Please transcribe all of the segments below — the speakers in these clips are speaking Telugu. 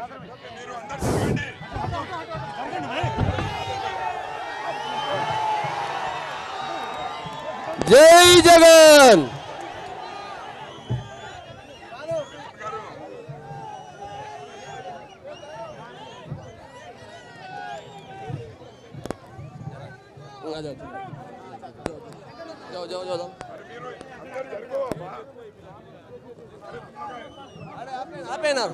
జై జగన్ जाओ जाओ जाओ जाओ अरे आपने आपने ना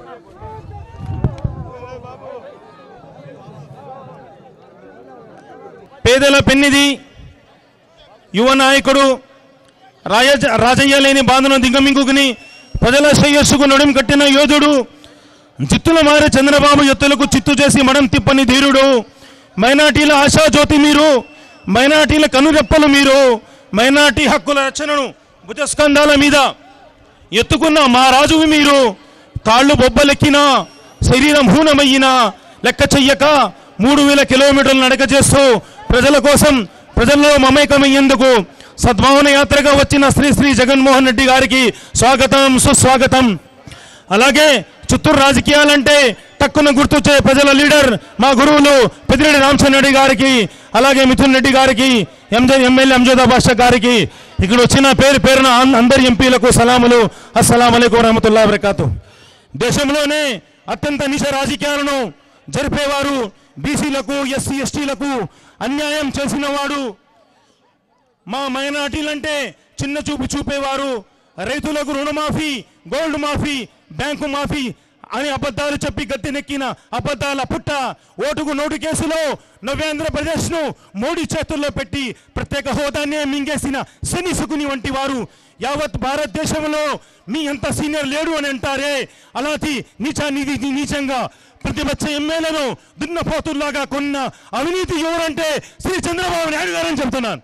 పేదల పెన్నిది యువ నాయకుడు రాయ రాజయ్య లేని బాధను దిగమింగుకుని ప్రజల శ్రేయస్సుకు నడుం కట్టిన యోధుడు చిత్తుల మారి చంద్రబాబు ఎత్తులకు చిత్తు చేసి మడం తిప్పని ధీరుడు మైనార్టీల ఆశాజ్యోతి మీరు మైనార్టీల కనురెప్పలు మీరు మైనార్టీ హక్కుల రచనను భుజస్కంధాల మీద ఎత్తుకున్న మా రాజువి మీరు కాళ్ళు బొబ్బలెక్కినా శరీరం హూనమయ్యినా లెక్క చెయ్యక మూడు వేల కిలోమీటర్లు నడక చేస్తూ ప్రజల కోసం ప్రజల్లో మమేకమయ్యేందుకు సద్భావన యాత్రగా వచ్చిన శ్రీ శ్రీ జగన్మోహన్ రెడ్డి గారికి స్వాగతం సుస్వాగతం అలాగే చిత్తూరు రాజకీయాలంటే టక్కున గుర్తొచ్చే ప్రజల లీడర్ మా గురువులు పెద్దిరెడ్డి రామచంద్ర రెడ్డి గారికి అలాగే మిథున్ రెడ్డి గారికి ఎంజే ఎమ్మెల్యే అంజోదా బాషా గారికి ఇక్కడ వచ్చిన పేరు పేరున అన్- అందరి ఎంపీలకు సలాములు అస్సలం అలైకుం వరహమతుల్లా వరకాతు దేశంలోనే అత్యంత నిష రాజకీయాలను జరిపేవారు బీసీలకు ఎస్సీ ఎస్టీలకు అన్యాయం చేసిన వాడు మా మైనార్టీలంటే చిన్న చూపు చూపేవారు రైతులకు రుణమాఫీ గోల్డ్ మాఫీ బ్యాంకు మాఫీ అని అబద్ధాలు చెప్పి గద్దెనెక్కిన అబద్ధాల పుట్ట ఓటుకు నోటు కేసులో నవ్యాంధ్రప్రదేశ్ను మోడీ చేతుల్లో పెట్టి ప్రత్యేక హోదాన్నే మింగేసిన శని సుకుని వంటి వారు యావత్ భారతదేశంలో మీ అంత సీనియర్ లేడు అని అంటారే అలాంటి నీచ నిధి నీచంగా ప్రతిపక్ష ఎమ్మెల్యేను దున్నపోతుల్లాగా కొన్న అవినీతి ఎవరంటే శ్రీ చంద్రబాబు నాయుడు గారని చెప్తున్నాను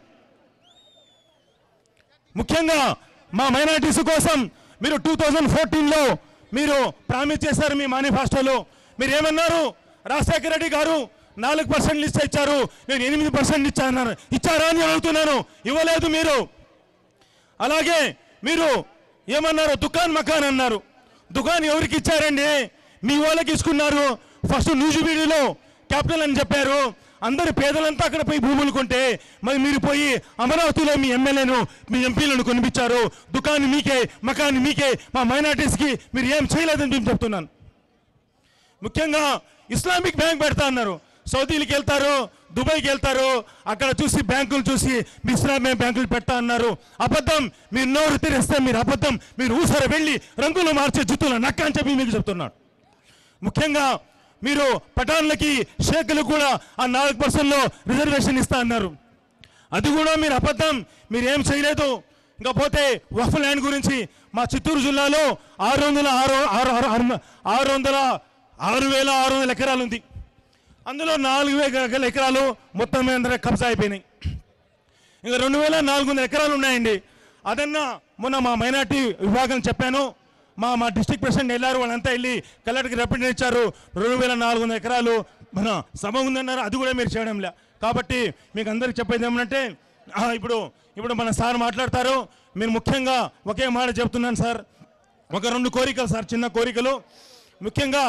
ముఖ్యంగా మా మైనారిటీస్ కోసం మీరు టూ థౌజండ్ ఫోర్టీన్లో మీరు ప్రామిస్ చేశారు మీ మేనిఫెస్టోలో మీరు ఏమన్నారు రాజశేఖర రెడ్డి గారు నాలుగు పర్సెంట్ లిస్ట్ ఇచ్చారు నేను ఎనిమిది పర్సెంట్ ఇచ్చాను ఇచ్చారా అని అడుగుతున్నాను ఇవ్వలేదు మీరు అలాగే మీరు ఏమన్నారు దుకాన్ మకాన్ అన్నారు దుకాన్ ఎవరికి ఇచ్చారండి మీ వాళ్ళకి ఇచ్చుకున్నారు ఫస్ట్ న్యూజిబీడీలో క్యాపిటల్ అని చెప్పారు అందరు పేదలంతా అక్కడ పోయి భూములు కొంటే మరి మీరు పోయి అమరావతిలో మీ ఎమ్మెల్యేను మీ ఎంపీలను కొనిపించారు దుకాన్ మీకే మకాన్ మీకే మా మైనార్టీస్కి మీరు ఏం చేయలేదని మేము చెప్తున్నాను ముఖ్యంగా ఇస్లామిక్ బ్యాంక్ పెడతా అన్నారు సౌదీలకు వెళ్తారు దుబాయ్కి వెళ్తారు అక్కడ చూసి బ్యాంకులు చూసి మీ ఇస్లామిక్ బ్యాంకులు పెడతా అన్నారు అబద్ధం మీరు నోరు తెరిస్తే మీరు అబద్ధం మీరు ఊసర వెళ్ళి రంగులు మార్చే జుత్తుల నక్క అని చెప్పి మీకు చెప్తున్నాను ముఖ్యంగా మీరు పఠాన్లకి షేకులకు కూడా ఆ నాలుగు పర్సెంట్లో రిజర్వేషన్ ఇస్తా అన్నారు అది కూడా మీరు అబద్ధం మీరు ఏం చేయలేదు ఇంకా పోతే వఫ్ ల్యాండ్ గురించి మా చిత్తూరు జిల్లాలో ఆరు వందల ఆరు ఆరు ఆరు ఆరు ఆరు వందల ఆరు వేల ఆరు వందల ఎకరాలు ఉంది అందులో నాలుగు వేల ఎకరాలు మొత్తం మీద అందరూ కబ్జా అయిపోయినాయి ఇంకా రెండు వేల నాలుగు వందల ఎకరాలు ఉన్నాయండి అదన్నా మొన్న మా మైనార్టీ విభాగం చెప్పాను మా మా డిస్టిక్ ప్రెసిడెంట్ వెళ్ళారు వాళ్ళంతా వెళ్ళి కలెక్టర్కి రిప్రజెంట్ ఇచ్చారు రెండు వేల నాలుగు వందల ఎకరాలు మన సభ ఉందన్నారు అది కూడా మీరు చేయడం లే కాబట్టి మీకు అందరికి చెప్పేది ఏమంటే ఆ, ఇప్పుడు ఇప్పుడు మన సార్ మాట్లాడతారు మీరు ముఖ్యంగా ఒకే మాట చెప్తున్నాను సార్ ఒక రెండు కోరికలు సార్ చిన్న కోరికలు ముఖ్యంగా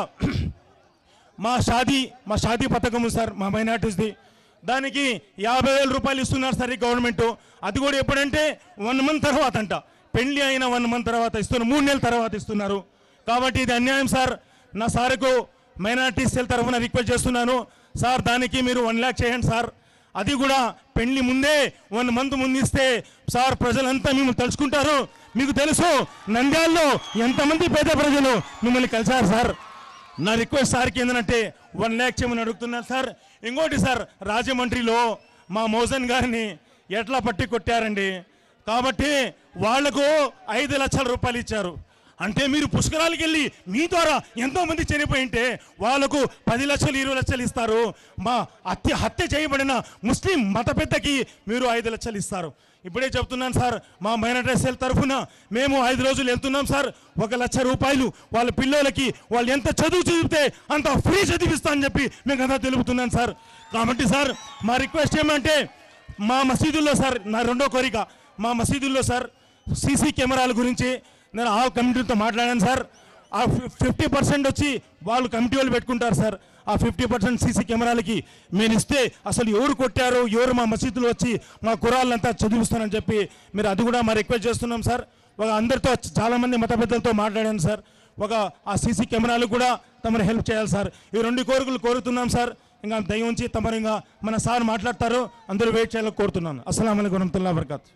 మా షాదీ మా షాదీ పథకం ఉంది సార్ మా మైనార్టీస్ది దానికి యాభై వేల రూపాయలు ఇస్తున్నారు సార్ ఈ గవర్నమెంట్ అది కూడా ఎప్పుడంటే వన్ మంత్ తర్వాత అంట పెళ్లి అయిన వన్ మంత్ తర్వాత ఇస్తున్నారు మూడు నెలల తర్వాత ఇస్తున్నారు కాబట్టి ఇది అన్యాయం సార్ నా సార్కు మైనార్టీ సెల్ తరఫున రిక్వెస్ట్ చేస్తున్నాను సార్ దానికి మీరు వన్ ల్యాక్ చేయండి సార్ అది కూడా పెళ్లి ముందే వన్ మంత్ ముందు ఇస్తే సార్ ప్రజలంతా మిమ్మల్ని తలుచుకుంటారు మీకు తెలుసు నంద్యాలలో ఎంతమంది పేద ప్రజలు మిమ్మల్ని కలిశారు సార్ నా రిక్వెస్ట్ సార్కి ఏంటంటే వన్ ల్యాక్ చేయమని అడుగుతున్నాను సార్ ఇంకోటి సార్ రాజమండ్రిలో మా మోజన్ గారిని ఎట్లా పట్టి కొట్టారండి కాబట్టి వాళ్లకు ఐదు లక్షల రూపాయలు ఇచ్చారు అంటే మీరు పుష్కరాలకు వెళ్ళి మీ ద్వారా ఎంతో మంది చనిపోయింటే వాళ్ళకు పది లక్షలు ఇరవై లక్షలు ఇస్తారు మా హత్య హత్య చేయబడిన ముస్లిం మత పెద్దకి మీరు ఐదు లక్షలు ఇస్తారు ఇప్పుడే చెప్తున్నాను సార్ మా మైనార్టీ సెల్ తరఫున మేము ఐదు రోజులు వెళ్తున్నాం సార్ ఒక లక్ష రూపాయలు వాళ్ళ పిల్లలకి వాళ్ళు ఎంత చదువు చదివితే అంత ఫ్రీ చదివిస్తా అని చెప్పి మీకు అంతా తెలుపుతున్నాను సార్ కాబట్టి సార్ మా రిక్వెస్ట్ ఏమంటే మా మసీదుల్లో సార్ నా రెండో కోరిక మా మసీదుల్లో సార్ సీసీ కెమెరాల గురించి నేను ఆ కమిటీతో మాట్లాడాను సార్ ఆ ఫిఫ్టీ పర్సెంట్ వచ్చి వాళ్ళు కమిటీ వాళ్ళు పెట్టుకుంటారు సార్ ఆ ఫిఫ్టీ పర్సెంట్ సీసీ కెమెరాలకి మీరు ఇస్తే అసలు ఎవరు కొట్టారు ఎవరు మా మసీదులో వచ్చి మా కురాళ్ళంతా చదివిస్తానని చెప్పి మీరు అది కూడా మా రిక్వెస్ట్ చేస్తున్నాం సార్ ఒక అందరితో చాలామంది మత పెద్దలతో మాట్లాడాను సార్ ఒక ఆ సీసీ కెమెరాలు కూడా తమరు హెల్ప్ చేయాలి సార్ ఈ రెండు కోరికలు కోరుతున్నాం సార్ ఇంకా దయ ఉంచి తమరు ఇంకా మన సార్ మాట్లాడతారు అందరూ వెయిట్ చేయాలని కోరుతున్నాను అస్సలం అయికు వరహతుల్లా వరకత్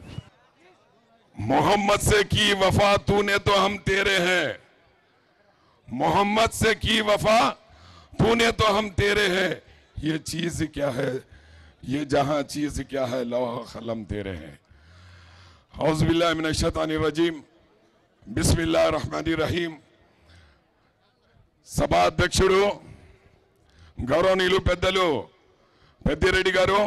मोहम्मद से की वफा तूने तो हम तेरे हैं मोहम्मद से की वफा तूने तो हम तेरे हैं ये चीज क्या है ये जहां चीज क्या है लौह कलम तेरे हैं औजबिल्लाशतानरजीम बिस्मिल्लाह रहमान रहीम సభా అధ్యక్షుడు గౌరవనీయులు పెద్దలు పెద్దిరెడ్డి గారు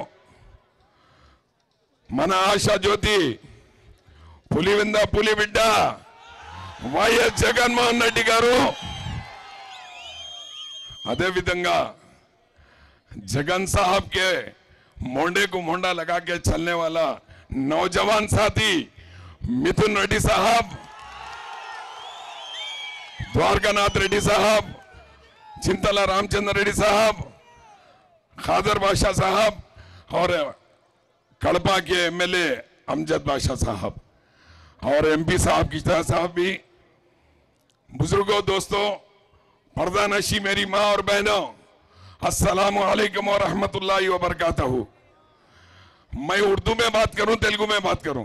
మన ఆశా జ్యోతి పులివింద పులిబిడ్డ వైఎస్ జగన్మోహన్ రెడ్డి గారు అదేవిధంగా जगन साहब के मोंडे को मोंडा लगा के चलने वाला नौजवान साथी मिथुन रेड्डी साहब द्वारकानाथ रेड्डी साहब चिंतला रामचंद्र रेड्डी साहब खादर बादशाह साहब और कड़पा के एमएलए अमजद बादशाह साहब और एमपी साहब किश्ता साहब भी बुजुर्गों दोस्तों पर्दा नशी मेरी माँ और बहनों अस्सलाम वालेकुम और रहमतुल्लाहि व बरकातहू मैं उर्दू में बात करूं तेलुगु में बात करूं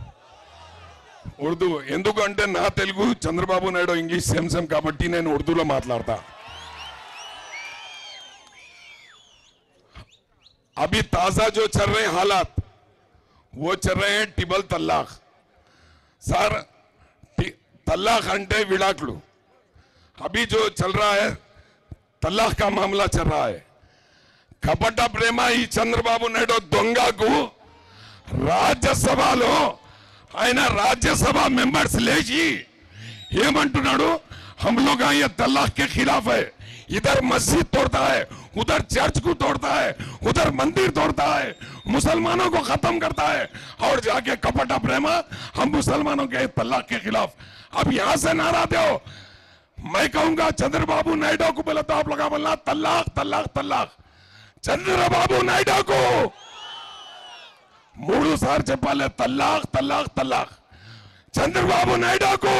ఉర్దూ ఎందుకు అంటే నా Telugu Chandrababu Naidu English same same కాబట్టి నేను ఉర్దూలో మాట్లాడతా अभी ताजा जो चल रहे हालात वो चल रहे हैं टिबल तल्लाक सर టి- तल्लाक అంటే విడాకులు अभी जो चल रहा है तल्लाक का मामला चल रहा है కపట ప్రేమ ఈ చంద్రబాబు నాయుడు దొంగకు రాజ్యసభలో ఆయన రాజ్యసభ మెంబర్స్ లేచి ఏమంటున్నాడు हम लोग ये तलाक के खिलाफ है इधर मस्जिद तोड़ता है उधर चर्च को तोड़ता है उधर मंदिर तोड़ता है मुसलमानों को खत्म करता है और जाके कपटा प्रेमा हम मुसलमानों के तलाक के खिलाफ अब यहां से नारा दो मैं कहूंगा चंद्रबाबू नायडू को बोले तो आप लोग बोलना तलाक तलाक तलाक చంద్రబాబు నాయుడుకు మూడు సార్లు చెప్పాలి తల్లాక్ తల్లాక్ తల్లాక్ చంద్రబాబు నాయుడుకు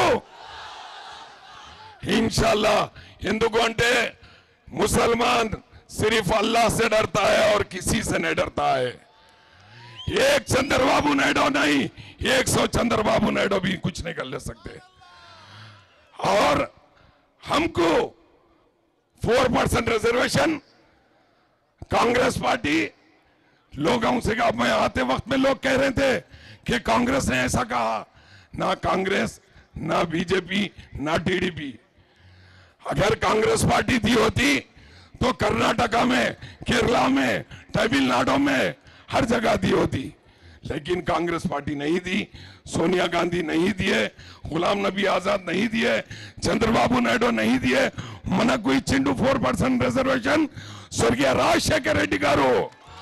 इंशाल्लाह ఎందుకు అంటే मुसलमान सिर्फ अल्लाह से डरता है और किसी से नहीं डरता है एक चंद्रबाबू नायडू नहीं एक सौ चंद्रबाबू नायडू भी कुछ नहीं कर ले सकते और हमको four percent reservation Congress party लोगों से कहा मैं आते वक्त में लोग कह रहे थे कि कांग्रेस ने ऐसा कहा ना कांग्रेस ना बीजेपी ना टीडीपी अगर कांग्रेस पार्टी दी होती तो कर्नाटका में केरला में तमिलनाडु में हर जगह दी होती लेकिन कांग्रेस पार्टी नहीं दी सोनिया गांधी नहीं दिए गुलाम नबी आजाद नहीं दिए चंद्रबाबू नायडू नहीं दिए మనకు ఇచ్చిండు ఫోర్ పర్సెంట్ రిజర్వేషన్ స్వర్గీయ రాజశేఖర్ రెడ్డి గారు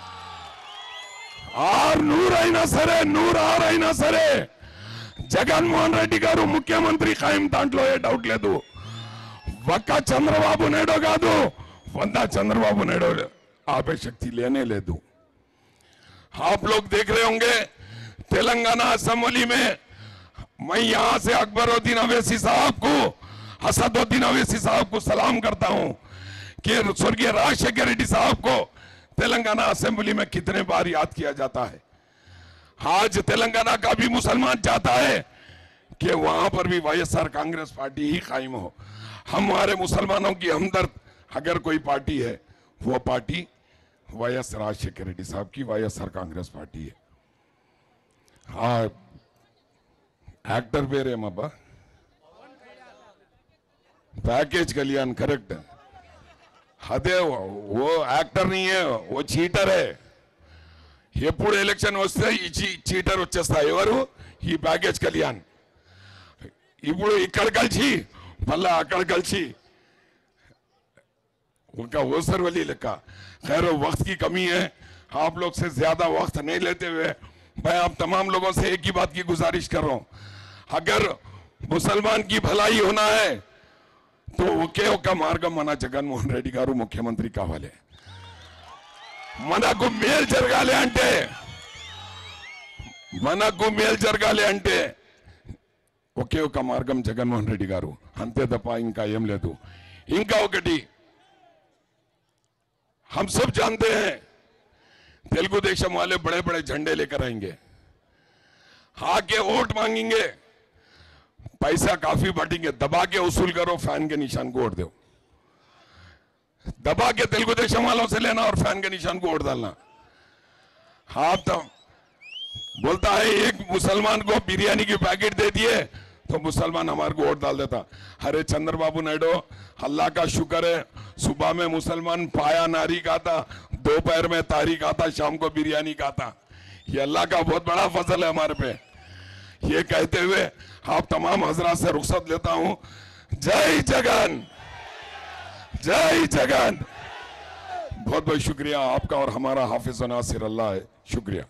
ఆరు నూరైనా సరే నూరు ఆరైనా సరే జగన్మోహన్ రెడ్డి గారు ముఖ్యమంత్రి ఖాయం దాంట్లో ఏ డౌట్ లేదు ఒక్క చంద్రబాబు నాయుడు కాదు వంద చంద్రబాబు నాయుడు ఆపే శక్తి లేనే లేదు आप लोग देख रहे होंगे तेलंगाना असेंबली में मैं यहां से अकबरुद्दीन अवैसी साहब को असदुद्दीन अवैसी साहब को सलाम करता हूं कि स्वर्गीय राजशेखर रेड्डी साहब को तेलंगाना असेंबली में कितने बार याद किया जाता है आज तेलंगाना का भी मुसलमान चाहता है कि वहां पर भी वाईएसआर कांग्रेस पार्टी ही कायम हो हमारे मुसलमानों की हमदर्द अगर कोई पार्टी है वो पार्टी वाईएस राजशेखर रेड्डी साहब की वाईएसआर कांग्रेस पार्टी है हाँ యాక్టర్ పేరేమబ్బా पैकेज कल्याण करेक्ट అదే ఓ యాక్టర్ నీ ఓ చీటర్ ఎప్పుడు ఎలక్షన్ వస్తే ఈ చీ- చీటర్ వచ్చేస్తా ఎవరు ఈ ప్యాకేజ్ కళ్యాణ్ ఇప్పుడు ఇక్కడ కలిసి మళ్ళా అక్కడ కలిసి उनका ओसर वली लिखा खैर वक्त की कमी है आप लोग से ज्यादा वक्त नहीं लेते हुए मैं आप तमाम लोगों से एक ही बात की गुजारिश कर रहा हूं अगर मुसलमान की भलाई होना है तो ఒకే ఒక్క మార్గం మన జగన్మోహన్ రెడ్డి గారు ముఖ్యమంత్రి కావాలి మనకు మేలు జరగాలి అంటే మనకు మేలు జరగాలి అంటే ఒకే ఒక మార్గం జగన్మోహన్ రెడ్డి గారు అంతే తప్ప ఇంకా ఏం లేదు ఇంకా ఒకటి हम सब जानते हैं तेलुगु देशम वाले बड़े बड़े झंडे लेकर आएंगे आके वोट मांगेंगे पैसा काफी बांटेंगे दबा के वसूल करो फैन के निशान को वोट दो दबा के तेलुगु देशम वालों से लेना और फैन के निशान को वोट डालना आप तो बोलता है एक मुसलमान को बिरयानी की पैकेट दे दिए तो मुसलमान हमारे को वोट डाल देता अरे चंद्रबाबू नायडू अल्लाह का शुक्र है सुबह में मुसलमान पाया नारी खाता दोपहर में तारी खाता शाम को बिरयानी खाता ये अल्लाह का बहुत बड़ा फजल है हमारे पे ये कहते हुए आप तमाम हजरात से रुख्सत लेता हूं जय जगन जय जगन बहुत बहुत शुक्रिया आपका और हमारा हाफिज नासिर अल्लाह है शुक्रिया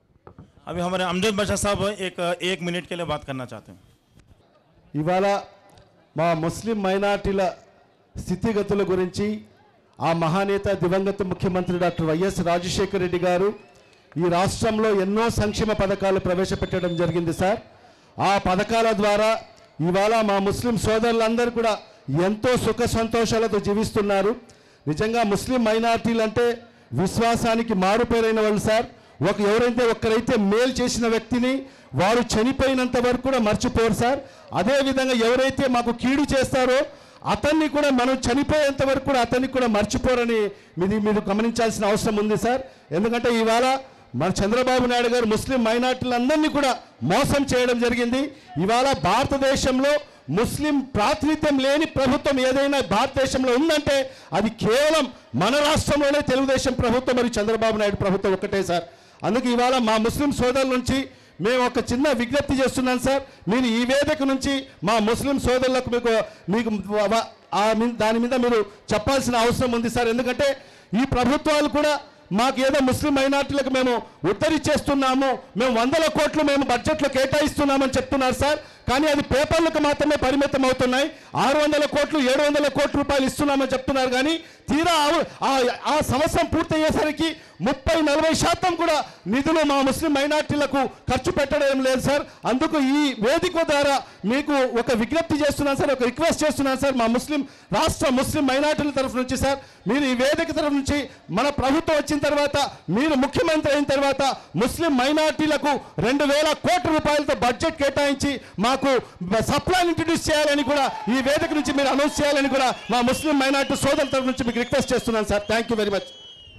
अभी हमारे अमजद बादशाह साहब एक एक मिनट के लिए बात करना चाहते हैं ఇవాళ మా ముస్లిం మైనార్టీల స్థితిగతుల గురించి ఆ మహానేత దివంగత ముఖ్యమంత్రి డాక్టర్ వైఎస్ రాజశేఖర రెడ్డి గారు ఈ రాష్ట్రంలో ఎన్నో సంక్షేమ పథకాలు ప్రవేశపెట్టడం జరిగింది సార్ ఆ పథకాల ద్వారా ఇవాళ మా ముస్లిం సోదరులందరూ కూడా ఎంతో సుఖ సంతోషాలతో జీవిస్తున్నారు నిజంగా ముస్లిం మైనార్టీలు అంటే విశ్వాసానికి మారుపేరైన వాళ్ళు సార్ ఒక ఎవరైతే ఒక్కరైతే మేలు చేసిన వ్యక్తిని వారు చనిపోయినంత వరకు కూడా మర్చిపోరు సార్ అదే విధంగా ఎవరైతే మాకు కీడు చేస్తారో అతన్ని కూడా మనం చనిపోయేంత వరకు కూడా అతన్ని కూడా మర్చిపోరని మీది మీరు గమనించాల్సిన అవసరం ఉంది సార్ ఎందుకంటే ఇవాళ మన చంద్రబాబు నాయుడు గారు ముస్లిం మైనార్టీలందరినీ కూడా మోసం చేయడం జరిగింది ఇవాళ భారతదేశంలో ముస్లిం ప్రాతినిధ్యం లేని ప్రభుత్వం ఏదైనా భారతదేశంలో ఉందంటే అది కేవలం మన రాష్ట్రంలోనే తెలుగుదేశం ప్రభుత్వం మరియు చంద్రబాబు నాయుడు ప్రభుత్వం ఒక్కటే సార్ అందుకే ఇవాళ మా ముస్లిం సోదరుల నుంచి మేము ఒక చిన్న విజ్ఞప్తి చేస్తున్నాం సార్ మీరు ఈ వేదిక నుంచి మా ముస్లిం సోదరులకు మీకు మీకు వ- వ- ఆ మీ- దాని మీద మీరు చెప్పాల్సిన అవసరం ఉంది సార్ ఎందుకంటే ఈ ప్రభుత్వాలు కూడా మాకు ఏదో ముస్లిం మైనార్టీలకు మేము ఉద్ధరించేస్తున్నాము మేము వందల కోట్లు మేము బడ్జెట్లో కేటాయిస్తున్నామని చెప్తున్నారు సార్ కానీ అది పేపర్లకు మాత్రమే పరిమితం అవుతున్నాయి ఆరు వందల కోట్లు ఏడు వందల కోట్ల రూపాయలు ఇస్తున్నామని చెప్తున్నారు కానీ తీరా ఆ- ఆ- ఆ సంవత్సరం పూర్తయ్యేసరికి ముప్పై నలభై శాతం కూడా నిధులు మా ముస్లిం మైనార్టీలకు ఖర్చు పెట్టడం లేదు సార్ అందుకు ఈ వేదిక ద్వారా మీకు ఒక విజ్ఞప్తి చేస్తున్నాను సార్ ఒక రిక్వెస్ట్ చేస్తున్నాను సార్ మా ముస్లిం రాష్ట్ర ముస్లిం మైనార్టీల తరఫు నుంచి సార్ మీరు ఈ వేదిక తరఫు నుంచి మన ప్రభుత్వం వచ్చిన తర్వాత మీరు ముఖ్యమంత్రి అయిన తర్వాత ముస్లిం మైనార్టీలకు రెండు వేల కోట్ల రూపాయలతో బడ్జెట్ కేటాయించి మాకు సప్లై ఇంట్రడ్యూస్ చేయాలని కూడా ఈ వేదిక నుంచి మీరు అనౌన్స్ చేయాలని కూడా మా ముస్లిం మైనార్టీ సోదరుల తరఫు నుంచి మీకు రిక్వెస్ట్ చేస్తున్నాను sir thank you very much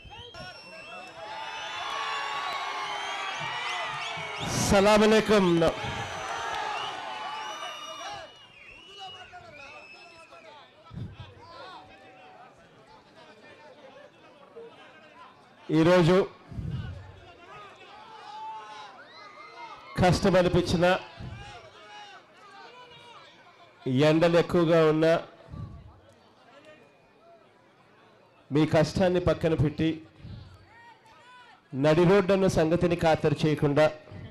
సలాం అలైకుం ఈరోజు కష్టం అనిపించిన ఎండలు ఎక్కువగా ఉన్నా మీ కష్టాన్ని పక్కన పెట్టి నడి రోడ్డన్న సంగతిని ఖాతరు చేయకుండా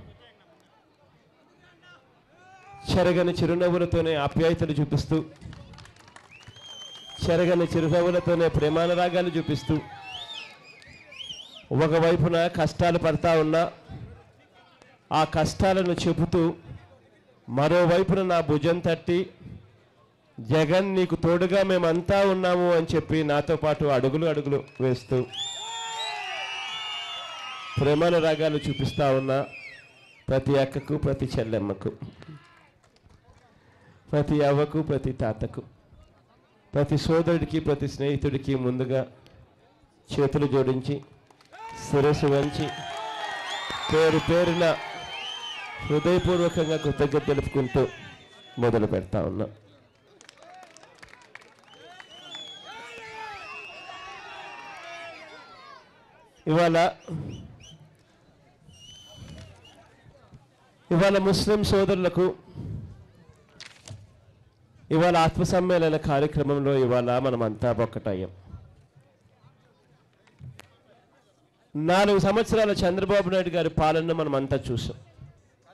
చెరగని చిరునవ్వులతోనే ఆప్యాయతలు చూపిస్తూ చెరగని చిరునవ్వులతోనే ప్రేమానురాగాలు చూపిస్తూ ఒకవైపున కష్టాలు పడతా ఉన్నా ఆ కష్టాలను చెబుతూ మరోవైపున నా భుజం తట్టి జగన్ నీకు తోడుగా మేమంతా ఉన్నాము అని చెప్పి నాతో పాటు అడుగులు అడుగులు వేస్తూ ప్రేమాల రాగాలు చూపిస్తా ఉన్న ప్రతి అక్కకు ప్రతి చెల్లెమ్మకు ప్రతి అవ్వకు ప్రతి తాతకు ప్రతి సోదరుడికి ప్రతి స్నేహితుడికి ముందుగా చేతులు జోడించి శిరస్సు వంచి పేరు పేరున హృదయపూర్వకంగా కృతజ్ఞత తెలుపుకుంటూ మొదలు పెడతా ఉన్నా ఇవాళ ఇవాళ ముస్లిం సోదరులకు ఇవాళ ఆత్మ సమ్మేళన కార్యక్రమంలో ఇవాళ మనమంతా ఒక్కటయ్యాం నాలుగు సంవత్సరాల చంద్రబాబు నాయుడు గారి పాలన మనం అంతా చూసాం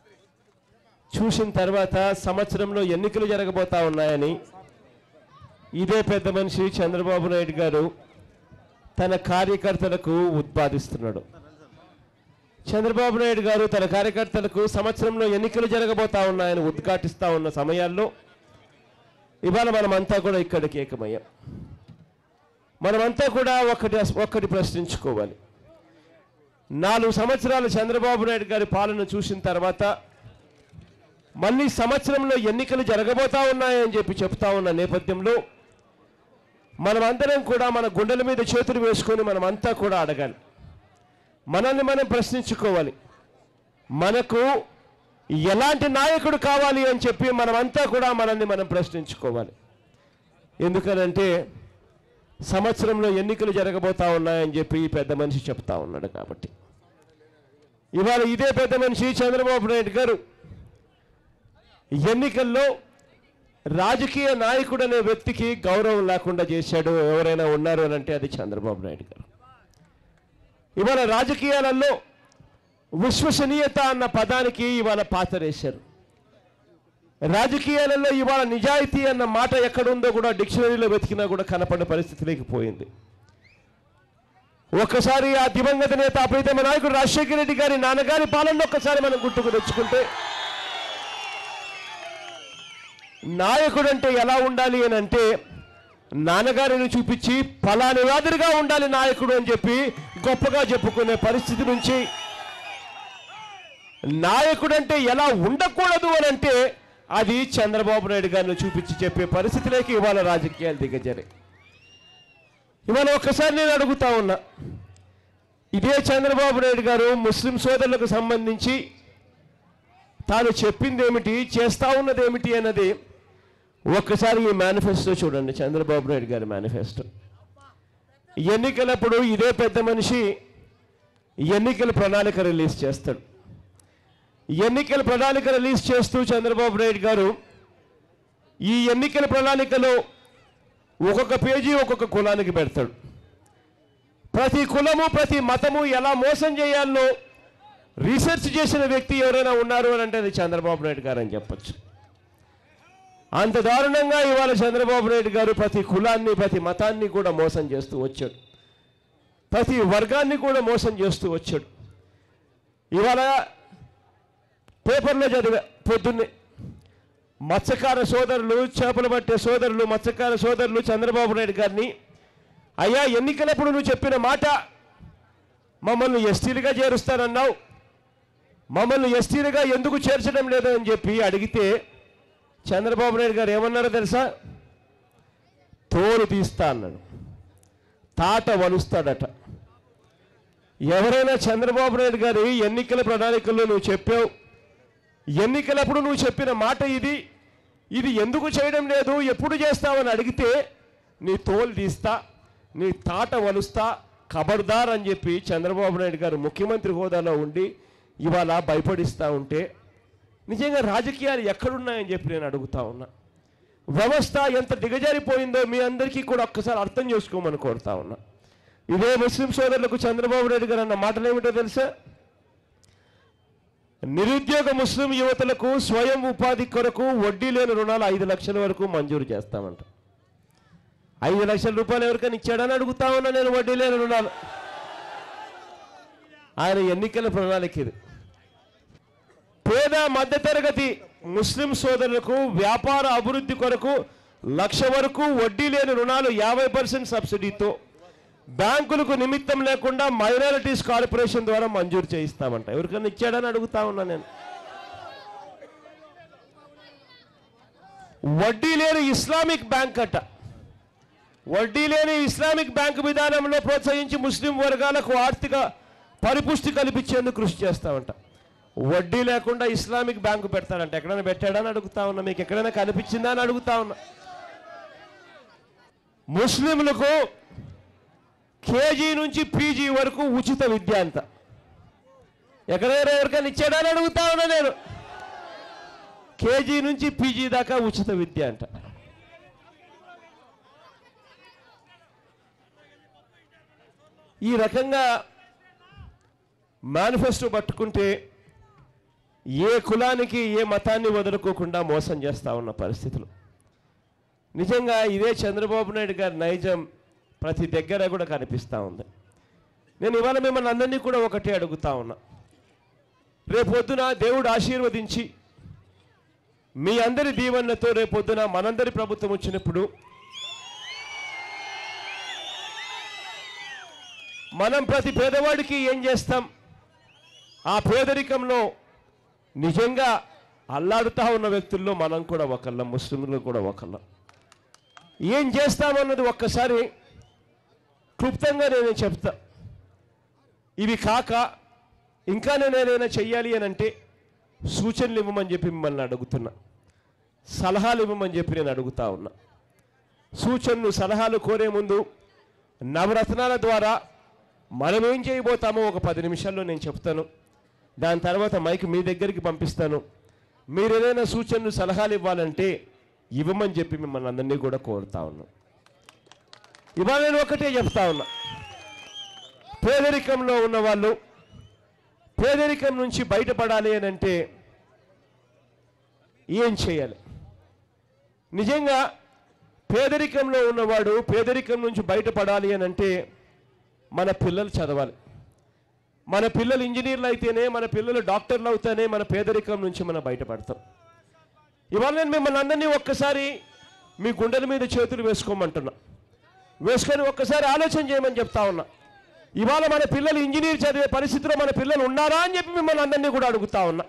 చూసిన తర్వాత సంవత్సరంలో ఎన్నికలు జరగబోతా ఉన్నాయని ఇదే పెద్ద మనిషి చంద్రబాబు నాయుడు గారు తన కార్యకర్తలకు ఉత్పాదిస్తున్నాడు చంద్రబాబు నాయుడు గారు తన కార్యకర్తలకు సంవత్సరంలో ఎన్నికలు జరగబోతా ఉన్నాయని ఉద్ఘాటిస్తా ఉన్న సమయాల్లో ఇవాళ మనమంతా కూడా ఇక్కడికి ఏకమయ్యాం మనమంతా కూడా ఒకటి ఒక్కటి ప్రశ్నించుకోవాలి నాలుగు సంవత్సరాలు చంద్రబాబు నాయుడు గారి పాలన చూసిన తర్వాత మళ్ళీ సంవత్సరంలో ఎన్నికలు జరగబోతా ఉన్నాయని చెప్పి చెప్తా ఉన్న నేపథ్యంలో మనమందరం కూడా మన గుండెల మీద చేతులు వేసుకొని మనమంతా కూడా అడగాలి మనల్ని మనం ప్రశ్నించుకోవాలి మనకు ఎలాంటి నాయకుడు కావాలి అని చెప్పి మనమంతా కూడా మనల్ని మనం ప్రశ్నించుకోవాలి ఎందుకనంటే సంవత్సరంలో ఎన్నికలు జరగబోతా ఉన్నాయని చెప్పి ఈ పెద్ద మనిషి చెప్తా ఉన్నాడు కాబట్టి ఇవాళ ఇదే పెద్ద మనిషి చంద్రబాబు నాయుడు గారు ఎన్నికల్లో రాజకీయ నాయకుడు అనే వ్యక్తికి గౌరవం లేకుండా చేశాడు ఎవరైనా ఉన్నారు అని అంటే అది చంద్రబాబు నాయుడు గారు ఇవాళ రాజకీయాలలో విశ్వసనీయత అన్న పదానికి ఇవాళ పాతరేశారు రాజకీయాలలో ఇవాళ నిజాయితీ అన్న మాట ఎక్కడుందో కూడా డిక్షనరీలో వెతికినా కూడా కనపడే పరిస్థితి లేకపోయింది ఒక్కసారి ఆ దివంగత నేత ప్రీతమ నాయకుడు రాజశేఖర రెడ్డి గారి నాన్నగారి పాలన ఒక్కసారి మనం గుర్తుకు తెచ్చుకుంటే నాయకుడు అంటే ఎలా ఉండాలి అని అంటే నాన్నగారిని చూపించి ఫలాని వాదిరిగా ఉండాలి నాయకుడు అని చెప్పి గొప్పగా చెప్పుకునే పరిస్థితి నుంచి నాయకుడు అంటే ఎలా ఉండకూడదు అని అంటే అది చంద్రబాబు నాయుడు గారిని చూపించి చెప్పే పరిస్థితిలోకి ఇవాళ రాజకీయాలు దిగజారు ఇవాళ ఒక్కసారి నేను అడుగుతా ఉన్నా ఇదే చంద్రబాబు నాయుడు గారు ముస్లిం సోదరులకు సంబంధించి తాను చెప్పింది ఏమిటి చేస్తా ఉన్నది ఏమిటి అన్నది ఒక్కసారి ఈ మేనిఫెస్టో చూడండి చంద్రబాబు నాయుడు గారి మేనిఫెస్టో ఎన్నికలప్పుడు ఇదే పెద్ద మనిషి ఎన్నికల ప్రణాళిక రిలీజ్ చేస్తాడు ఎన్నికల ప్రణాళిక రిలీజ్ చేస్తూ చంద్రబాబు నాయుడు గారు ఈ ఎన్నికల ప్రణాళికలో ఒక్కొక్క పేజీ ఒక్కొక్క కులానికి పెడతాడు ప్రతి కులము ప్రతి మతము ఎలా మోసం చేయాలో రీసెర్చ్ చేసిన వ్యక్తి ఎవరైనా ఉన్నారు అని అంటే అది చంద్రబాబు నాయుడు గారు అని చెప్పచ్చు అంత దారుణంగా ఇవాళ చంద్రబాబు నాయుడు గారు ప్రతి కులాన్ని ప్రతి మతాన్ని కూడా మోసం చేస్తూ వచ్చాడు ప్రతి వర్గాన్ని కూడా మోసం చేస్తూ వచ్చాడు ఇవాళ పేపర్లో చదివా పొద్దున్నే మత్స్యకార సోదరులు చేపలు పట్టే సోదరులు మత్స్యకార సోదరులు చంద్రబాబు నాయుడు గారిని అయ్యా ఎన్నికలప్పుడు నువ్వు చెప్పిన మాట మమ్మల్ని ఎస్టీలుగా చేరుస్తానన్నావు మమ్మల్ని ఎస్టీలుగా ఎందుకు చేర్చడం లేదు అని చెప్పి అడిగితే చంద్రబాబు నాయుడు గారు ఏమన్నారో తెలుసా తోలు తీస్తా అన్నాడు తాట వలుస్తాడట ఎవరైనా చంద్రబాబు నాయుడు గారి ఎన్నికల ప్రణాళికల్లో నువ్వు చెప్పావు ఎన్నికలప్పుడు నువ్వు చెప్పిన మాట ఇది ఇది ఎందుకు చేయడం లేదు ఎప్పుడు చేస్తావని అడిగితే నీ తోలు తీస్తా నీ తాట వలుస్తా ఖబర్దార్ అని చెప్పి చంద్రబాబు నాయుడు గారు ముఖ్యమంత్రి హోదాలో ఉండి ఇవాళ భయపడిస్తూ ఉంటే నిజంగా రాజకీయాలు ఎక్కడున్నాయని చెప్పి నేను అడుగుతా ఉన్నా వ్యవస్థ ఎంత దిగజారిపోయిందో మీ అందరికీ కూడా ఒక్కసారి అర్థం చేసుకోమని కోరుతా ఉన్నా ఇదే ముస్లిం సోదరులకు చంద్రబాబు నాయుడు గారు అన్న మాటలు ఏమిటో తెలుసా నిరుద్యోగ ముస్లిం యువతలకు స్వయం ఉపాధి కొరకు వడ్డీ లేని రుణాలు ఐదు లక్షల వరకు మంజూరు చేస్తామంట ఐదు లక్షల రూపాయలు ఎవరికైనా ఇచ్చాడని అడుగుతా ఉన్నా నేను వడ్డీ లేని రుణాలు ఆయన ఎన్నికల ప్రణాళిక ఇది పేద మధ్యతరగతి ముస్లిం సోదరులకు వ్యాపార అభివృద్ధి కొరకు లక్ష వరకు వడ్డీ లేని రుణాలు యాభై పర్సెంట్ సబ్సిడీతో బ్యాంకులకు నిమిత్తం లేకుండా మైనారిటీస్ కార్పొరేషన్ ద్వారా మంజూరు చేయిస్తామంట ఎవరికైనా ఇచ్చాడని అడుగుతా ఉన్నా నేను వడ్డీ లేని ఇస్లామిక్ బ్యాంక్ అట వడ్డీ లేని ఇస్లామిక్ బ్యాంకు విధానంలో ప్రోత్సహించి ముస్లిం వర్గాలకు ఆర్థిక పరిపుష్టి కల్పించేందుకు కృషి చేస్తామంట వడ్డీ లేకుండా ఇస్లామిక్ బ్యాంకు పెడతాడంట ఎక్కడైనా పెట్టాడని అడుగుతా ఉన్నా మీకు ఎక్కడైనా కనిపించిందా అని అడుగుతా ఉన్నా ముస్లింలకు కేజీ నుంచి పీజీ వరకు ఉచిత విద్య అంత ఎక్కడైనా ఎవరికైనా ఇచ్చాడా అని అడుగుతా ఉన్నా నేను కేజీ నుంచి పీజీ దాకా ఉచిత విద్య అంట ఈ రకంగా మేనిఫెస్టో పట్టుకుంటే ఏ కులానికి ఏ మతాన్ని వదులుకోకుండా మోసం చేస్తా ఉన్న పరిస్థితులు నిజంగా ఇదే చంద్రబాబు నాయుడు గారి నైజం ప్రతి దగ్గర కూడా కనిపిస్తూ ఉంది నేను ఇవాళ మిమ్మల్ని అందరినీ కూడా ఒకటే అడుగుతా ఉన్నా రేపొద్దున దేవుడు ఆశీర్వదించి మీ అందరి దీవెనలతో రేపొద్దున మనందరి ప్రభుత్వం వచ్చినప్పుడు మనం ప్రతి పేదవాడికి ఏం చేస్తాం ఆ పేదరికంలో నిజంగా అల్లాడుతా ఉన్న వ్యక్తుల్లో మనం కూడా ఒకళ్ళం ముస్లింలు కూడా ఒకళ్ళం ఏం చేస్తామన్నది ఒక్కసారి క్లుప్తంగా నేను చెప్తా ఇవి కాక ఇంకా నేను ఏదైనా చెయ్యాలి అని అంటే సూచనలు ఇవ్వమని చెప్పి మిమ్మల్ని అడుగుతున్నా సలహాలు ఇవ్వమని చెప్పి నేను అడుగుతా ఉన్నా సూచనలు సలహాలు కోరే ముందు నవరత్నాల ద్వారా మనం ఏం చేయబోతామో ఒక పది నిమిషాల్లో నేను చెప్తాను దాని తర్వాత మైక్ మీ దగ్గరికి పంపిస్తాను మీరు ఏదైనా సూచనలు సలహాలు ఇవ్వాలంటే ఇవ్వమని చెప్పి మిమ్మల్ని అందరినీ కూడా కోరుతా ఉన్నాం ఇవాళ నేను ఒకటే చెప్తా ఉన్నా పేదరికంలో ఉన్న వాళ్ళు పేదరికం నుంచి బయటపడాలి అని అంటే ఏం చేయాలి నిజంగా పేదరికంలో ఉన్నవాడు పేదరికం నుంచి బయటపడాలి అని అంటే మన పిల్లలు చదవాలి మన పిల్లలు ఇంజనీర్లు అయితేనే మన పిల్లలు డాక్టర్లు అవుతానే మన పేదరికం నుంచి మనం బయటపడతాం ఇవాళ నేను మిమ్మల్ని అందరినీ ఒక్కసారి మీ గుండెల మీద చేతులు వేసుకోమంటున్నా వేసుకొని ఒక్కసారి ఆలోచన చేయమని చెప్తా ఉన్నా ఇవాళ మన పిల్లలు ఇంజనీర్ చదివే పరిస్థితిలో మన పిల్లలు ఉన్నారా అని చెప్పి మిమ్మల్ని అందరినీ కూడా అడుగుతా ఉన్నా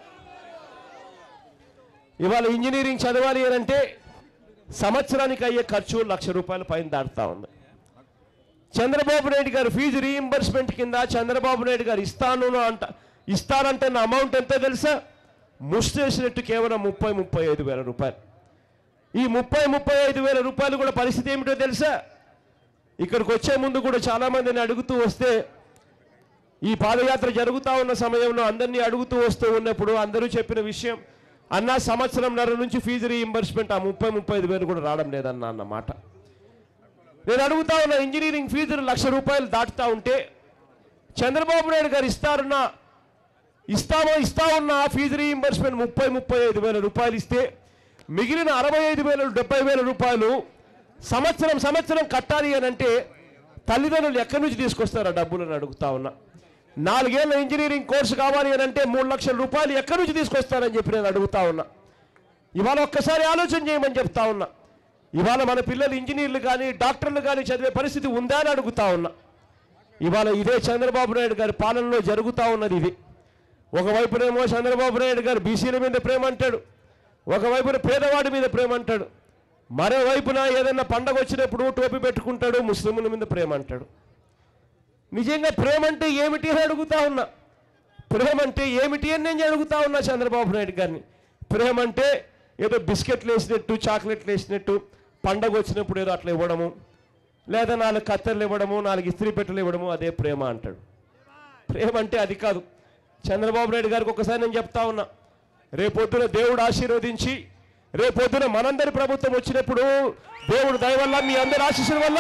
ఇవాళ ఇంజనీరింగ్ చదవాలి అని అంటే సంవత్సరానికి అయ్యే ఖర్చు లక్ష రూపాయల పైన దాటుతా ఉంది చంద్రబాబు నాయుడు గారు ఫీజు రీయింబర్స్మెంట్ కింద చంద్రబాబు నాయుడు గారు ఇస్తాను అంట ఇస్తానంటున్న అమౌంట్ ఎంతో తెలుసా ముష్టేసినట్టు కేవలం ముప్పై ముప్పై ఐదు వేల రూపాయలు ఈ ముప్పై ముప్పై ఐదు వేల రూపాయలు కూడా పరిస్థితి ఏమిటో తెలుసా ఇక్కడికి వచ్చే ముందు కూడా చాలా మందిని అడుగుతూ వస్తే ఈ పాదయాత్ర జరుగుతూ ఉన్న సమయంలో అందరినీ అడుగుతూ వస్తూ ఉన్నప్పుడు అందరూ చెప్పిన విషయం అన్న సంవత్సరంన్నర నుంచి ఫీజు రీయింబర్స్మెంట్ ఆ ముప్పై ముప్పై ఐదు వేలు కూడా రావడం లేదన్న అన్నమాట నేను అడుగుతా ఉన్న ఇంజనీరింగ్ ఫీజులు లక్ష రూపాయలు దాటుతా ఉంటే చంద్రబాబు నాయుడు గారు ఇస్తారన్న ఇస్తామో ఇస్తా ఉన్న ఫీజు రీయింబర్స్మెంట్ ముప్పై ముప్పై ఐదు వేల రూపాయలు ఇస్తే మిగిలిన అరవై ఐదు వేల డెబ్బై వేల రూపాయలు సంవత్సరం సంవత్సరం కట్టాలి అని అంటే తల్లిదండ్రులు ఎక్కడి నుంచి తీసుకొస్తారు ఆ డబ్బులను అడుగుతా ఉన్నా నాలుగేళ్ల ఇంజనీరింగ్ కోర్సు కావాలి అని అంటే మూడు లక్షల రూపాయలు ఎక్కడి నుంచి తీసుకొస్తారని చెప్పి నేను అడుగుతా ఉన్నా ఇవాళ ఒక్కసారి ఆలోచన చేయమని చెప్తా ఉన్నా ఇవాళ మన పిల్లలు ఇంజనీర్లు కానీ డాక్టర్లు కానీ చదివే పరిస్థితి ఉందా అని అడుగుతా ఉన్నా ఇవాళ ఇదే చంద్రబాబు నాయుడు గారి పాలనలో జరుగుతూ ఉన్నది ఇది ఒకవైపునేమో చంద్రబాబు నాయుడు గారు బీసీల మీద ప్రేమ అంటాడు ఒకవైపున పేదవాడి మీద ప్రేమ అంటాడు మరోవైపున ఏదైనా పండగ వచ్చినప్పుడు టోపీ పెట్టుకుంటాడు ముస్లింల మీద ప్రేమ అంటాడు నిజంగా ప్రేమ అంటే ఏమిటి అని అడుగుతా ఉన్నా ప్రేమ అంటే ఏమిటి అని నేను అడుగుతా ఉన్నా చంద్రబాబు నాయుడు గారిని ప్రేమ అంటే ఏదో బిస్కెట్లు వేసినట్టు చాక్లెట్లు వేసినట్టు పండగ వచ్చినప్పుడు ఏదో అట్లా ఇవ్వడము లేదా నాలుగు కత్తెరలు ఇవ్వడము నాలుగు ఇస్త్రీ పెట్టెలు ఇవ్వడము అదే ప్రేమ అంటాడు ప్రేమ అంటే అది కాదు చంద్రబాబు నాయుడు గారికి ఒకసారి నేను చెప్తా ఉన్నా రేపొద్దున దేవుడు ఆశీర్వదించి రేపొద్దున మనందరి ప్రభుత్వం వచ్చినప్పుడు దేవుడు దయ వల్ల మీ అందరి ఆశీస్సుల వల్ల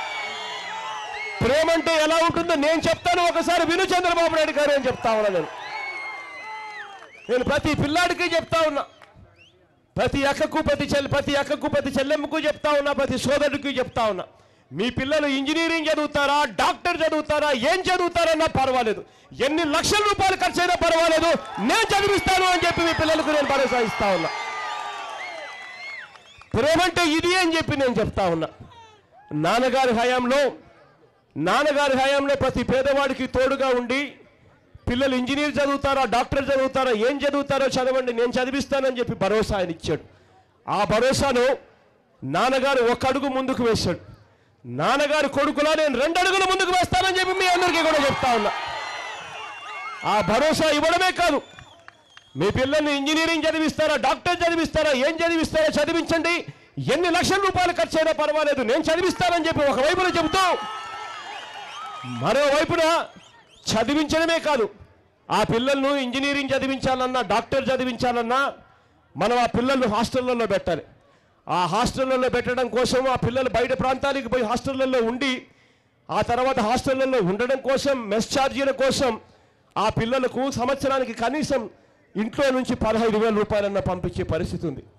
ప్రేమ అంటే ఎలా ఉంటుందో నేను చెప్తాను ఒకసారి విను చంద్రబాబు నాయుడు గారు అని చెప్తా ఉన్నా నేను నేను ప్రతి పిల్లాడికి చెప్తా ఉన్నా ప్రతి అక్కకు ప్రతి చెల్లి ప్రతి అక్కకు ప్రతి చెల్లెమ్మకు చెప్తా ఉన్నా ప్రతి సోదరుడికి చెప్తా ఉన్నా మీ పిల్లలు ఇంజనీరింగ్ చదువుతారా డాక్టర్ చదువుతారా ఏం చదువుతారన్నా పర్వాలేదు ఎన్ని లక్షల రూపాయలు ఖర్చు అయినా పర్వాలేదు నేను చదివిస్తాను అని చెప్పి మీ పిల్లలకు నేను భరోసా ఇస్తా ఉన్నా ప్రేమంటే ఇది అని చెప్పి నేను చెప్తా ఉన్నా నాన్నగారి హయాంలో నాన్నగారి హయాంలో ప్రతి పేదవాడికి తోడుగా ఉండి పిల్లలు ఇంజనీర్ చదువుతారా డాక్టర్ చదువుతారా ఏం చదువుతారో చదవండి నేను చదివిస్తానని చెప్పి భరోసా ఆయన ఇచ్చాడు ఆ భరోసాను నాన్నగారు ఒక అడుగు ముందుకు వేశాడు నాన్నగారు కొడుకులా నేను రెండు అడుగులు ముందుకు వేస్తానని చెప్పి మీ అందరికీ కూడా చెప్తా ఉన్నా ఆ భరోసా ఇవ్వడమే కాదు మీ పిల్లల్ని ఇంజనీరింగ్ చదివిస్తారా డాక్టర్ చదివిస్తారా ఏం చదివిస్తారో చదివించండి ఎన్ని లక్షల రూపాయలు ఖర్చు అయినా పర్వాలేదు నేను చదివిస్తానని చెప్పి ఒకవైపున చెబుతూ మరోవైపున చదివించడమే కాదు ఆ పిల్లలను ఇంజనీరింగ్ చదివించాలన్నా డాక్టర్ చదివించాలన్నా మనం ఆ పిల్లలను హాస్టళ్లలో పెట్టాలి ఆ హాస్టళ్లలో పెట్టడం కోసం ఆ పిల్లలు బయట ప్రాంతానికి పోయి హాస్టళ్లలో ఉండి ఆ తర్వాత హాస్టళ్లలో ఉండడం కోసం మెస్ ఛార్జీల కోసం ఆ పిల్లలకు సంవత్సరానికి కనీసం ఇంట్లో నుంచి పదహైదు వేల రూపాయలన్న పంపించే పరిస్థితి ఉంది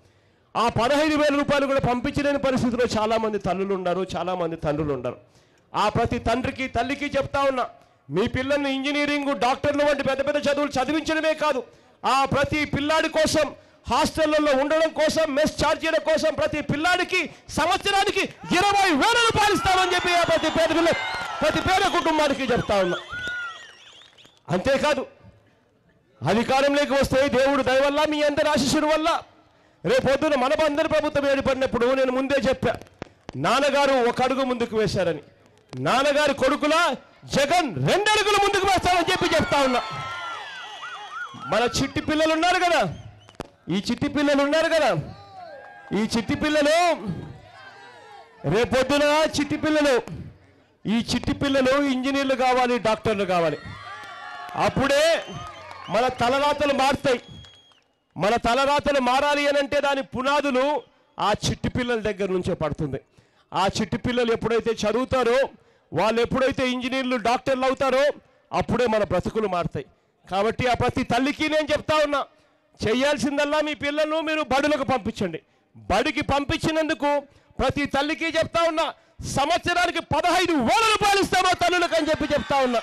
ఆ పదహైదు వేల రూపాయలు కూడా పంపించలేని పరిస్థితిలో చాలా మంది తల్లులు ఉన్నారు చాలా మంది తండ్రులు ఉన్నారు ఆ ప్రతి తండ్రికి తల్లికి చెప్తా ఉన్నా మీ పిల్లల్ని ఇంజనీరింగ్ డాక్టర్లు వంటి పెద్ద పెద్ద చదువులు చదివించడమే కాదు ఆ ప్రతి పిల్లాడి కోసం హాస్టళ్లలో ఉండడం కోసం మెస్ ఛార్జీల కోసం ప్రతి పిల్లాడికి సంవత్సరానికి ఇరవై వేల రూపాయలు ఇస్తామని చెప్పి ఆ ప్రతి పేద పిల్ల ప్రతి పేద కుటుంబానికి చెప్తా ఉన్నా అంతేకాదు అధికారంలోకి వస్తే దేవుడు దయ వల్ల మీ అందరి ఆశీస్సుల వల్ల రేపొద్దున మన అందరి ప్రభుత్వం ఏర్పడినప్పుడు నేను ముందే చెప్పా నాన్నగారు ఒక అడుగు ముందుకు వేశారని నాన్నగారి కొడుకుల జగన్ రెండు అడుగులు ముందుకు వేస్తారని చెప్పి చెప్తా ఉన్నా మన చిట్టి పిల్లలు ఉన్నారు కదా ఈ చిట్టి పిల్లలు ఉన్నారు కదా ఈ చిట్టి పిల్లలు రేపొద్దున చిట్టి పిల్లలు ఈ చిట్టి పిల్లలు ఇంజనీర్లు కావాలి డాక్టర్లు కావాలి అప్పుడే మన తలరాతలు మారుతాయి మన తలరాతలు మారాలి అని అంటే దాని పునాదులు ఆ చిట్టి పిల్లల దగ్గర నుంచే పడుతుంది ఆ చిట్టి పిల్లలు ఎప్పుడైతే చదువుతారో వాళ్ళు ఎప్పుడైతే ఇంజనీర్లు డాక్టర్లు అవుతారో అప్పుడే మన బ్రతుకులు మారుతాయి కాబట్టి ఆ ప్రతి తల్లికి నేను చెప్తా ఉన్నా చేయాల్సిందల్లా మీ పిల్లలను మీరు బడులకు పంపించండి బడికి పంపించినందుకు ప్రతి తల్లికి చెప్తా ఉన్నా సంవత్సరానికి పదహైదు వేల రూపాయలు ఇస్తామో తల్లులకు అని చెప్పి చెప్తా ఉన్నా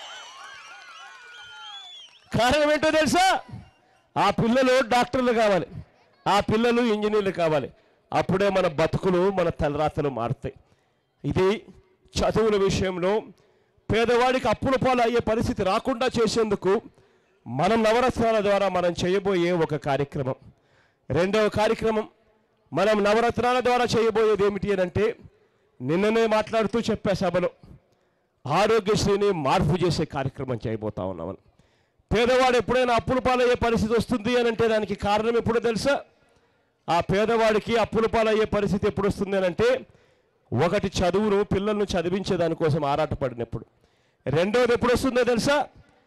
కారణం ఏంటో తెలుసా ఆ పిల్లలు డాక్టర్లు కావాలి ఆ పిల్లలు ఇంజనీర్లు కావాలి అప్పుడే మన బతుకులు మన తలరాతలు మారుతాయి ఇది చదువుల విషయంలో పేదవాడికి అప్పుల పాలు అయ్యే పరిస్థితి రాకుండా చేసేందుకు మనం నవరత్నాల ద్వారా మనం చేయబోయే ఒక కార్యక్రమం రెండవ కార్యక్రమం మనం నవరత్నాల ద్వారా చేయబోయేది ఏమిటి అని అంటే నిన్ననే మాట్లాడుతూ చెప్పా సభలో ఆరోగ్యశ్రీని మార్పు చేసే కార్యక్రమం చేయబోతా ఉన్నామని పేదవాడు ఎప్పుడైనా అప్పుల పాలయ్యే పరిస్థితి వస్తుంది అని అంటే దానికి కారణం ఎప్పుడో తెలుసా ఆ పేదవాడికి అప్పుల పాలయ్యే పరిస్థితి ఎప్పుడు వస్తుంది అని అంటే ఒకటి చదువును పిల్లలను చదివించే దానికోసం ఆరాటపడినప్పుడు రెండవది ఎప్పుడు వస్తుందో తెలుసా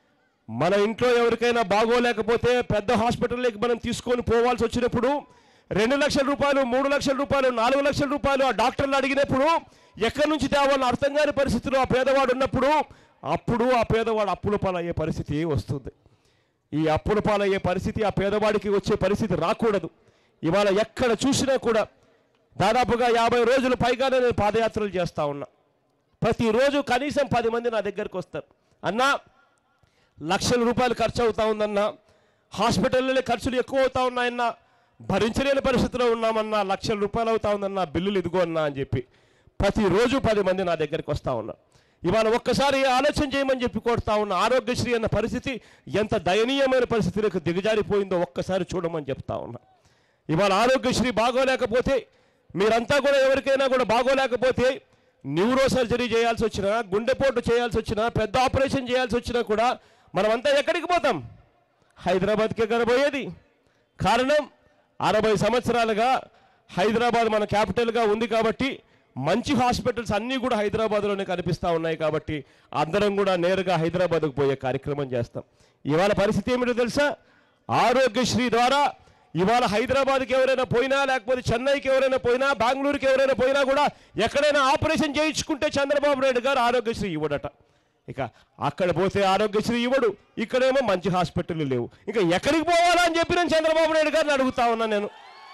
మన ఇంట్లో ఎవరికైనా బాగోలేకపోతే పెద్ద హాస్పిటల్లోకి మనం తీసుకొని పోవాల్సి వచ్చినప్పుడు రెండు లక్షల రూపాయలు మూడు లక్షల రూపాయలు నాలుగు లక్షల రూపాయలు ఆ డాక్టర్లు అడిగినప్పుడు ఎక్కడి నుంచి తేవాలని అర్థం కాని పరిస్థితిలో ఆ పేదవాడు ఉన్నప్పుడు అప్పుడు ఆ పేదవాడు అప్పుల పాలయ్యే పరిస్థితి వస్తుంది ఈ అప్పుల పాలయ్యే పరిస్థితి ఆ పేదవాడికి వచ్చే పరిస్థితి రాకూడదు ఇవాళ ఎక్కడ చూసినా కూడా దాదాపుగా యాభై రోజులు పైగానే నేను పాదయాత్రలు చేస్తా ఉన్నా ప్రతిరోజు కనీసం పది మంది నా దగ్గరకు వస్తారు అన్నా లక్షల రూపాయలు ఖర్చు అవుతా ఉందన్నా హాస్పిటల్లో ఖర్చులు ఎక్కువ అవుతా ఉన్నాయన్నా భరించలేని పరిస్థితిలో ఉన్నామన్నా లక్షల రూపాయలు అవుతా ఉందన్నా బిల్లులు ఇదిగో అన్నా అని చెప్పి ప్రతిరోజు పది మంది నా దగ్గరికి వస్తూ ఉన్నారు ఇవాళ ఒక్కసారి ఆలోచన చేయమని చెప్పి కోరుతా ఉన్న ఆరోగ్యశ్రీ అన్న పరిస్థితి ఎంత దయనీయమైన పరిస్థితిలోకి దిగజారిపోయిందో ఒక్కసారి చూడమని చెప్తా ఉన్నా ఇవాళ ఆరోగ్యశ్రీ బాగోలేకపోతే మీరంతా కూడా ఎవరికైనా కూడా బాగోలేకపోతే న్యూరో సర్జరీ చేయాల్సి వచ్చినా గుండెపోటు చేయాల్సి వచ్చినా పెద్ద ఆపరేషన్ చేయాల్సి వచ్చినా కూడా మనమంతా ఎక్కడికి పోతాం హైదరాబాద్కే కనబోయేది కారణం అరవై సంవత్సరాలుగా హైదరాబాద్ మన క్యాపిటల్గా ఉంది కాబట్టి మంచి హాస్పిటల్స్ అన్నీ కూడా హైదరాబాద్లోనే కనిపిస్తూ ఉన్నాయి కాబట్టి అందరం కూడా నేరుగా హైదరాబాద్కు పోయే కార్యక్రమం చేస్తాం ఇవాళ పరిస్థితి ఏమిటో తెలుసా ఆరోగ్యశ్రీ ద్వారా ఇవాళ హైదరాబాద్కి ఎవరైనా పోయినా లేకపోతే చెన్నైకి ఎవరైనా పోయినా బెంగళూరుకి ఎవరైనా పోయినా కూడా ఎక్కడైనా ఆపరేషన్ చేయించుకుంటే చంద్రబాబు నాయుడు గారు ఆరోగ్యశ్రీ ఇవ్వడట ఇక అక్కడ పోతే ఆరోగ్యశ్రీ ఇవ్వడు ఇక్కడేమో మంచి హాస్పిటల్ లేవు ఇంకా ఎక్కడికి పోవాలా అని చెప్పి నేను చంద్రబాబు నాయుడు గారిని అడుగుతా ఉన్నా నేను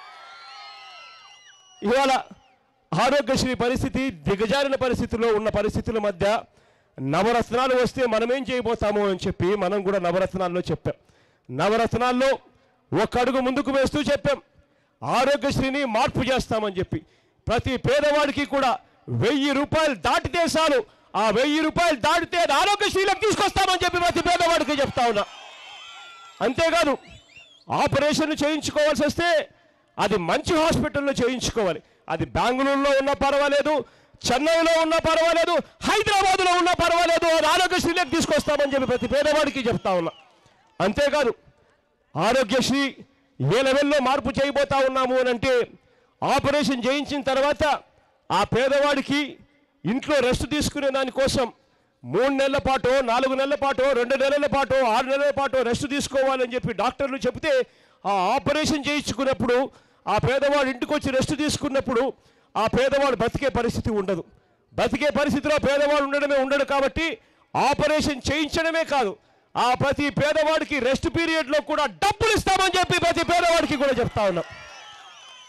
ఇవాళ ఆరోగ్యశ్రీ పరిస్థితి దిగజారిన పరిస్థితిలో ఉన్న పరిస్థితుల మధ్య నవరత్నాలు వస్తే మనం ఏం చేయబోతాము అని చెప్పి మనం కూడా నవరత్నాల్లో చెప్పాం నవరత్నాల్లో ఒక అడుగు ముందుకు వేస్తూ చెప్పాం ఆరోగ్యశ్రీని మార్పు చేస్తామని చెప్పి ప్రతి పేదవాడికి కూడా వెయ్యి రూపాయలు దాటితే చాలు ఆ వెయ్యి రూపాయలు దాటితే అది ఆరోగ్యశ్రీలోకి తీసుకొస్తామని చెప్పి ప్రతి పేదవాడికి చెప్తా ఉన్నా అంతేకాదు ఆపరేషన్ చేయించుకోవాల్సి వస్తే అది మంచి హాస్పిటల్లో చేయించుకోవాలి అది బెంగళూరులో ఉన్నా పర్వాలేదు చెన్నైలో ఉన్నా పర్వాలేదు హైదరాబాద్లో ఉన్నా పర్వాలేదు అది ఆరోగ్యశ్రీలోకి తీసుకొస్తామని చెప్పి ప్రతి పేదవాడికి చెప్తా ఉన్నా అంతేకాదు ఆరోగ్యశ్రీ ఏ లెవెల్లో మార్పు చేయబోతా ఉన్నాము అని అంటే ఆపరేషన్ చేయించిన తర్వాత ఆ పేదవాడికి ఇంట్లో రెస్ట్ తీసుకునే దానికోసం మూడు నెలల పాటు నాలుగు నెలల పాటు రెండు నెలల పాటు ఆరు నెలల పాటు రెస్ట్ తీసుకోవాలని చెప్పి డాక్టర్లు చెబితే ఆ ఆపరేషన్ చేయించుకున్నప్పుడు ఆ పేదవాడు ఇంటికి వచ్చి రెస్ట్ తీసుకున్నప్పుడు ఆ పేదవాడు బ్రతికే పరిస్థితి ఉండదు బ్రతికే పరిస్థితిలో పేదవాడు ఉండడమే ఉండడు కాబట్టి ఆపరేషన్ చేయించడమే కాదు ఆ ప్రతి పేదవాడికి రెస్ట్ పీరియడ్లో కూడా డబ్బులు ఇస్తామని చెప్పి ప్రతి పేదవాడికి కూడా చెప్తా ఉన్నాం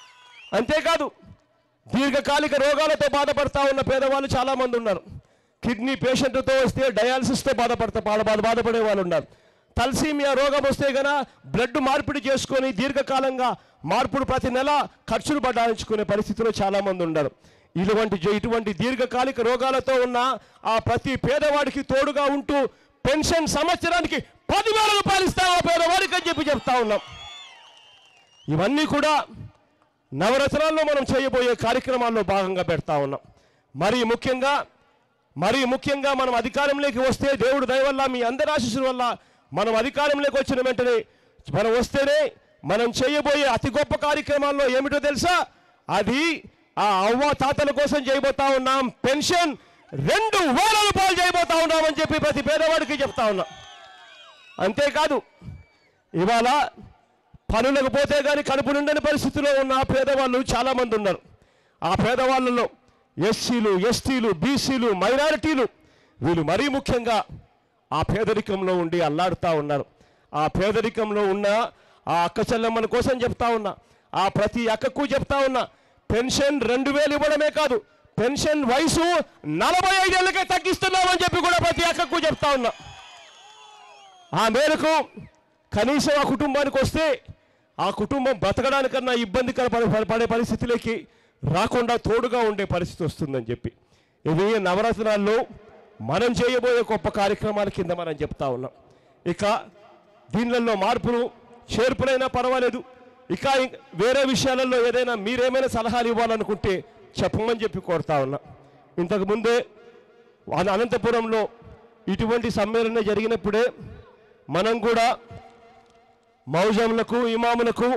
అంతేకాదు దీర్ఘకాలిక రోగాలతో బాధపడతా ఉన్న పేదవాళ్ళు చాలామంది ఉన్నారు కిడ్నీ పేషెంట్తో వస్తే డయాలసిస్తో బాధపడతా బాధ బాధ బాధపడే వాళ్ళు ఉన్నారు తలసీమియా రోగం వస్తే గన బ్లడ్ మార్పిడి చేసుకొని దీర్ఘకాలంగా మార్పుడు ప్రతి నెల ఖర్చులు పడాయించుకునే పరిస్థితిలో చాలామంది ఉన్నారు ఇటువంటి జ- ఇటువంటి దీర్ఘకాలిక రోగాలతో ఉన్న ఆ ప్రతి పేదవాడికి తోడుగా ఉంటూ పెన్షన్ సంవత్సరానికి పదివేల రూపాయలు ఇస్తామా పేదవాడికి అని చెప్పి చెప్తా ఉన్నాం ఇవన్నీ కూడా నవరత్నాల్లో మనం చేయబోయే కార్యక్రమాల్లో భాగంగా పెడతా ఉన్నాం మరీ ముఖ్యంగా మరీ ముఖ్యంగా మనం అధికారంలోకి వస్తే దేవుడు దయ వల్ల మీ అందరి ఆశీస్సుల వల్ల మనం అధికారంలోకి వచ్చిన వెంటనే మనం వస్తేనే మనం చేయబోయే అతి గొప్ప కార్యక్రమాల్లో ఏమిటో తెలుసా అది ఆ అవ్వ తాతల కోసం చేయబోతా ఉన్నాం పెన్షన్ రెండు వేల రూపాయలు చేయబోతా ఉన్నామని చెప్పి ప్రతి పేదవాడికి చెప్తా ఉన్నాం అంతేకాదు ఇవాళ పనులకు పోతే కానీ కడుపు నిండని పరిస్థితిలో ఉన్న పేదవాళ్ళు చాలామంది ఉన్నారు ఆ పేదవాళ్ళలో ఎస్సీలు ఎస్టీలు బీసీలు మైనారిటీలు వీళ్ళు మరీ ముఖ్యంగా ఆ పేదరికంలో ఉండి అల్లాడుతూ ఉన్నారు ఆ పేదరికంలో ఉన్న ఆ అక్క చెల్లెమ్మల కోసం చెప్తా ఉన్నా ఆ ప్రతి అక్కకు చెప్తా ఉన్నా పెన్షన్ రెండు వేలు ఇవ్వడమే కాదు పెన్షన్ వయసు నలభై ఐదేళ్ళకే తగ్గిస్తున్నామని చెప్పి కూడా ప్రతి అక్కకు చెప్తా ఉన్నా ఆ మేరకు కనీసం ఆ కుటుంబానికి వస్తే ఆ కుటుంబం బ్రతకడానికన్నా ఇబ్బందికర పడే- పడే- పడే పరిస్థితిలోకి రాకుండా తోడుగా ఉండే పరిస్థితి వస్తుందని చెప్పి ఇవి నవరత్నాల్లో మనం చేయబోయే గొప్ప కార్యక్రమాల కింద మనం చెప్తా ఉన్నాం ఇక దీనిలలో మార్పులు చేర్పులైనా పర్వాలేదు ఇక ఇం- వేరే విషయాలలో ఏదైనా మీరేమైనా సలహాలు ఇవ్వాలనుకుంటే చెప్పమని చెప్పి కోరుతా ఉన్నా ఇంతకు ముందే అన- అనంతపురంలో ఇటువంటి సమ్మేళనం జరిగినప్పుడే మనం కూడా మౌజంలకు ఇమాములకు